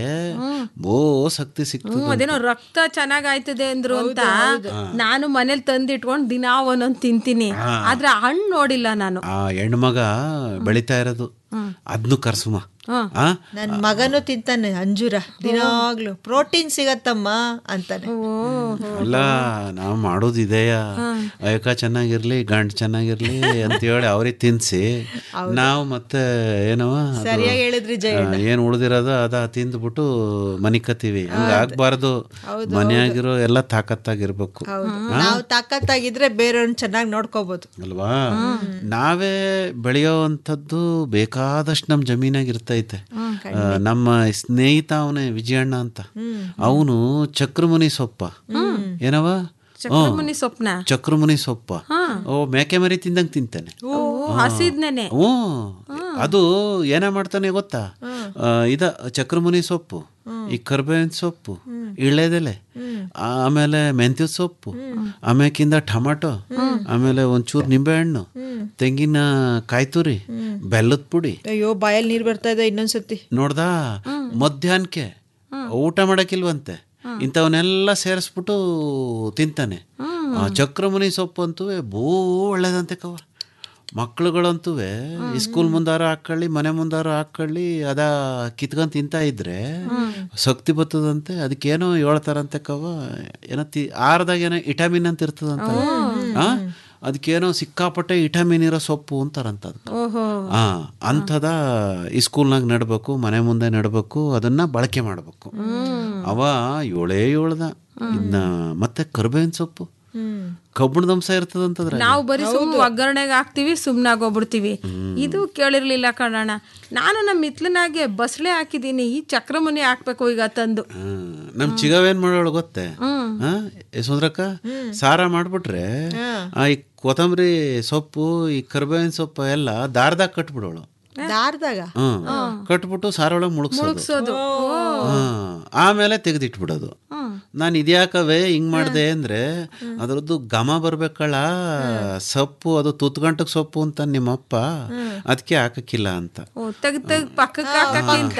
ಬೋ ಶಕ್ತಿ ಸಿಗ್ತದೆ ಹ್ಮ್ ಅದೇನೋ ರಕ್ತ ಚೆನ್ನಾಗ್ ಆಯ್ತದೆ ಅಂದ್ರು ಅಂತ ನಾನು ಮನೇಲಿ ತಂದಿಟ್ಕೊಂಡು ದಿನಾ ಒಂದೊಂದ್ ತಿಂತೀನಿ ಆದ್ರೆ ಹಣ್ಣು ನೋಡಿಲ್ಲ ನಾನು ಆ ಹೆಣ್ಮಗ ಬೆಳಿತಾ ಇರೋದು ಅದನ್ನು ಕರ್ಸುಮ ಆ ನನ್ ಮಗನು ತಿಂತಾನೆ ಅಂಜೂರ ದಿನಾಗ್ಲು ಪ್ರೋಟೀನ್ ಸಿಗತ್ತಮ್ಮ ಅಂತಾನೆ ಅಲ್ಲ ನಾವು ಮಾಡೋದು ಇದೆಯಾ ಅಯ್ಯಕ ಚೆನ್ನಾಗಿರ್ಲಿ ಗಂಡು ಚೆನ್ನಾಗಿರ್ಲಿ ಅಂತ ಹೇಳಿ ಅವ್ರಿಗೆ ತಿನ್ಸಿ ನಾವು ಮತ್ತೆ ಏನವ ಅದು, ಸರಿಯಾಗಿ ಹೇಳಿದ್ರಿ ಆ, ಏನ್ ಉಳ್ದಿರೋದು ಅದ ತಿಂದ್ಬಿಟ್ಟು ಮನಿಕತ್ತೀವಿ ಹಂಗ ಆಗ್ಬಾರ್ದು ಮನೆಯಾಗಿರೋ ಎಲ್ಲ ತಾಕತ್ತಾಗಿರ್ಬೇಕು ಹೌದು ನಾವು ತಾಕತ್ತಾಗಿದ್ರೆ ಬೇರೆಯವ್ರನ್ನ ಚೆನ್ನಾಗಿ ನೋಡ್ಕೋಬಹುದು ಅಲ್ವಾ ನಾವೇ ಬೆಳೆಯೋವಂಥದ್ದು ಬೇಕಾದಷ್ಟು ನಮ್ಮ ಜಮೀನಾಗ ಇರ್ತೈತೆ ಆ, ನಮ್ಮ ಸ್ನೇಹಿತ ಅವನೇ ವಿಜಯಣ್ಣ ಅಂತ ಅವನು ಚಕ್ರಮುನಿ ಸೊಪ್ಪ ಏನವ ಚಕ್ರಮುನಿ ಸೊಪ್ನ ಚಕ್ರಮುನಿ ಸೊಪ್ಪ ಓ ಮೇಕೆ ಮರಿ ತಿಂದಂಗೆ ತಿಂತಾನೆ ಓ ಹಸಿದ್ನೇನೆ ಹ್ಞೂ ಅದು ಏನ ಮಾಡ್ತಾನೆ ಗೊತ್ತಾ ಆ, ಇದ ಚಕ್ರಮುನಿ ಸೊಪ್ಪು ಈ ಕರ್ಬೇವಿನ ಸೊಪ್ಪು ಇಳ್ಳೆದೆಲೆ ಆಮೇಲೆ ಮೆಂತ್ಯ ಸೊಪ್ಪು ಆಮ್ಯಾಕಿಂದ ಟೊಮಾಟೊ ಆಮೇಲೆ ಒಂಚೂರು ನಿಂಬೆಹಣ್ಣು ತೆಂಗಿನ ಕಾಯಿ ತುರಿ ಬೆಲ್ಲದ ಪುಡಿ ಅಯ್ಯೋ ಬಾಯಲ್ಲಿ ನೀರ್ ಬರ್ತಾ ಇದೆ ಇನ್ನೊಂದ್ಸತಿ ನೋಡ್ದಾ ಮಧ್ಯಾಹ್ನಕ್ಕೆ ಊಟ ಮಾಡಕ್ಕಿಲ್ವಂತೆ ಇಂಥವನ್ನೆಲ್ಲ ಸೇರಿಸ್ಬಿಟ್ಟು ತಿಂತಾನೆ ಆ ಚಕ್ರಮುನಿ ಸೊಪ್ಪು ಅಂತೂ ಬೋ ಒಳ್ಳೇದಂತೆ ಕವ ಮಕ್ಳುಗಳಂತೂ ಈ ಸ್ಕೂಲ್ ಮುಂದಾರ ಹಾಕೊಳ್ಳಿ ಮನೆ ಮುಂದಾರ ಹಾಕೊಳ್ಳಿ ಅದ ಕಿತ್ಕೊಂಡ್ ತಿಂತಾ ಇದ್ರೆ ಶಕ್ತಿ ಬರ್ತದಂತೆ ಅದಕ್ಕೇನೋ ಹೇಳ್ತಾರಂತೆ ಕವ ಏನೋ ತಿ ಆರದಾಗ ಏನೋ ವಿಟಮಿನ್ ಅಂತ ಇರ್ತದಂತ ಆ ಅದಕ್ಕೇನೋ ಸಿಕ್ಕಾಪಟ್ಟೆ ವಿಟಮಿನ್ ಇರೋ ಸೊಪ್ಪು ಅಂತಾರಂತ ಅದಕ್ಕೆ ಓಹೋ ಆ ಅಂಥದ ಈ ಸ್ಕೂಲ್ನಾಗ ನೆಡಬೇಕು ಮನೆ ಮುಂದೆ ನೆಡಬೇಕು ಅದನ್ನ ಬಳಕೆ ಮಾಡಬೇಕು ಅವ ಏಳೇ ಏಳ್ದ ಇನ್ನ ಮತ್ತೆ ಕರ್ಬೇವಿನ ಸೊಪ್ಪು ಕಬ್ಬಣದ ಅಂಶ ಇರ್ತದಂತದ್ರ ನಾವು ಬರೀ ಸುಮ್ ಒಗ್ಗರಣೆಗೆ ಹಾಕ್ತಿವಿ ಸುಮ್ನಾಗ್ ಹೋಗ್ಬಿಡ್ತೀವಿ ಇದು ಕೇಳಿರ್ಲಿಲ್ಲ ಕಣಣ್ಣ ನಾನು ನಮ್ಮ ಮಿತ್ಲನಾಗೆ ಬಸಳೆ ಹಾಕಿದೀನಿ ಈ ಚಕ್ರಮುನಿ ಹಾಕ್ಬೇಕು ಈಗ ತಂದು ನಮ್ ಚಿಗವೇನ್ ಮಾಡೋಳು ಗೊತ್ತೇ ಆ, ಏ ಸುಂದ್ರಕ್ಕ ಸಾರ ಮಾಡ್ಬಿಟ್ರೆ ಆ ಈ ಕೊತ್ತಂಬರಿ ಸೊಪ್ಪು ಈ ಕರ್ಬೇವಿನ ಸೊಪ್ಪು ಎಲ್ಲ ದಾರದಾಗ ಕಟ್ಬಿಡೋಳು ದಾರದಾಗ ಹ್ಮ್ ಕಟ್ಬಿಟ್ಟು ಸಾರೊಳಗೆ ಮುಳುಗ್ಸೋದು ಮುಳುಗ್ಸೋದು ಹ್ಮ್. ಆಮೇಲೆ ತೆಗೆದಿಟ್ಬಿಡೋದು ನಾನು ಇದ್ಯಾಕವೇ ಹಿಂಗ್ ಮಾಡ್ದೆ ಅಂದ್ರೆ ಅದ್ರದ್ದು ಘಮ ಬರ್ಬೇಕಲ್ಲ ಸೊಪ್ಪು ಅದು ತುತ್ಗಂಟಕ್ ಸೊಪ್ಪು ಅಂತ ನಿಮ್ಮಪ್ಪ ಅದಕ್ಕೆ ಹಾಕಕ್ಕಿಲ್ಲ ಅಂತ ಓ ತೆಗ್ದ್ ತೆಗ್ದ್ ಪಕ್ಕಕ್ಕೆ ಹಾಕಕ್ಕಿಂತ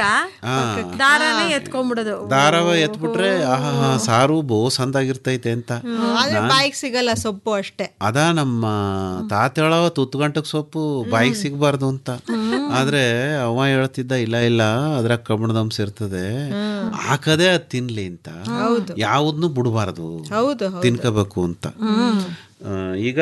ದಾರನೇ ಎತ್ಕೊಂಡ್ಬಿಡೋದು ದಾರವ ಎತ್ಬಿಟ್ರೆ ಆಹಾ ಸಾರು ಬೋ ಸಂದಾಗಿರ್ತೈತೆ ಅಂತ ಆದ್ರೆ ಬಾಯಿಗೆ ಸಿಗಲ್ಲ ಸೊಪ್ಪು ಅಷ್ಟೇ ಅದ ನಮ್ಮ ತಾತ ಹೇಳವ ತುತ್ಗಂಟಕ್ ಸೊಪ್ಪು ಬಾಯಿಗೆ ಸಿಗಬಾರ್ದು ಅಂತ ಆದ್ರೆ ಅವ ಹೇಳ್ತಿದ್ದ ಇಲ್ಲ ಇಲ್ಲ ಅದ್ರಾಗ ಕಬ್ಬಣದ ಅಂಶ ಇರ್ತದೆ ಹಾಕದೇ ಅದ್ ತಿನ್ಲಿ ಅಂತ ಯಾವ್ದನ್ನು ಬಿಡಬಾರ್ದು ಹೌದು ತಿನ್ಕೋಬೇಕು ಅಂತ ಆ, ಈಗ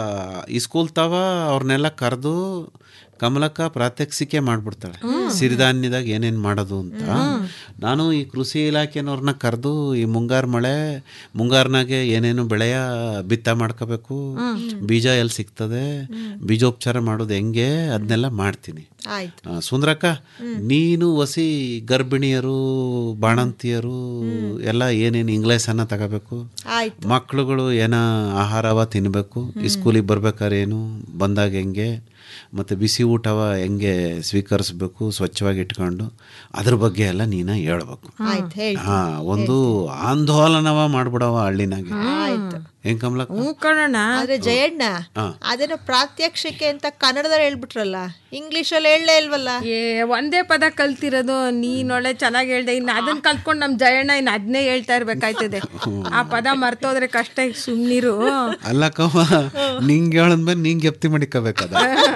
ಈ ಸ್ಕೂಲ್ ತವ ಅವ್ರನ್ನೆಲ್ಲ ಕರೆದು ಕಮಲಕ್ಕ ಪ್ರಾತ್ಯಕ್ಷಿಕೆ ಮಾಡ್ಬಿಡ್ತಾಳೆ ಸಿರಿಧಾನ್ಯದಾಗ ಏನೇನು ಮಾಡೋದು ಅಂತ ನಾನು ಈ ಕೃಷಿ ಇಲಾಖೆನವ್ರನ್ನ ಕರೆದು ಈ ಮುಂಗಾರು ಮಳೆ ಮುಂಗಾರಿನಾಗೆ ಏನೇನು ಬೆಳೆಯ ಬಿತ್ತ ಮಾಡ್ಕೋಬೇಕು ಬೀಜ ಎಲ್ಲಿ ಸಿಗ್ತದೆ ಬೀಜೋಪಚಾರ ಮಾಡೋದು ಹೆಂಗೆ ಅದನ್ನೆಲ್ಲ ಮಾಡ್ತೀನಿ ಆಯ್ತು ಆ, ಸುಂದ್ರಕ್ಕ ನೀನು ವಸಿ ಗರ್ಭಿಣಿಯರು ಬಾಣಂತಿಯರು ಎಲ್ಲ ಏನೇನು ಇಂಗ್ಲೀಷನ್ನ ತಗೋಬೇಕು ಆಯ್ತು ಮಕ್ಳುಗಳು ಏನ ಆಹಾರವ ತಿನ್ನಬೇಕು ಈ ಸ್ಕೂಲಿಗೆ ಬರ್ಬೇಕಾದ್ರೆ ಏನು ಬಂದಾಗ ಹೆಂಗೆ ಮತ್ತು ಬಿಸಿ ಊಟವ ಹೆಂಗೆ ಸ್ವೀಕರಿಸ್ಬೇಕು ಸ್ವಚ್ಛವಾಗಿ ಇಟ್ಕೊಂಡು ಅದ್ರ ಬಗ್ಗೆ ಎಲ್ಲ ನೀನ ಹೇಳ್ಬೇಕು ಆಯ್ತು ಹೇಳಿ ಹಾ ಒಂದು ಆಂದೋಲನವ ಮಾಡ್ಬಿಡವ ಹಳ್ಳಿನಾಗೆ ಆಯ್ತು ಹೆಂಗ್ ಕಮಲಕ್ಕ ಹ್ಞೂ ಕಣಣ್ಣ ಆದ್ರೆ ಜಯಣ್ಣ ಹಾ. ಅದೇನೋ ಪ್ರಾತ್ಯಕ್ಷಿಕೆ ಅಂತ ಕನ್ನಡದಲ್ಲಿ ಹೇಳ್ಬಿಟ್ರಲ್ಲ ಇಂಗ್ಲಿಷಲ್ಲಿ ಹೇಳಲೇ ಇಲ್ವಲ್ಲ ಏ ಒಂದೇ ಪದ ಕಲ್ತಿರೋದು ನೀನ್ ಒಳ್ಳೆ ಚೆನ್ನಾಗಿ ಹೇಳ್ದೆ ಇನ್ನು ಅದನ್ನ ಕಲ್ತ್ಕೊಂಡು ನಮ್ ಜಯಣ್ಣ ಇನ್ನು ಅದನ್ನೇ ಹೇಳ್ತಾ ಇರ್ಬೇಕಾಯ್ತದೆ ಆ ಪದ ಮರ್ತೋದ್ರೆ ಕಷ್ಟ ಈಗ ಸುಮ್ನಿರು ಅಲ್ಲ ಕವ ನಿಂಗೆ ಹೇಳದ್ಮೇಲೆ ನಿಂಗೆ ಎಪ್ತಿ ಮಾಡಿಕೋಬೇಕದ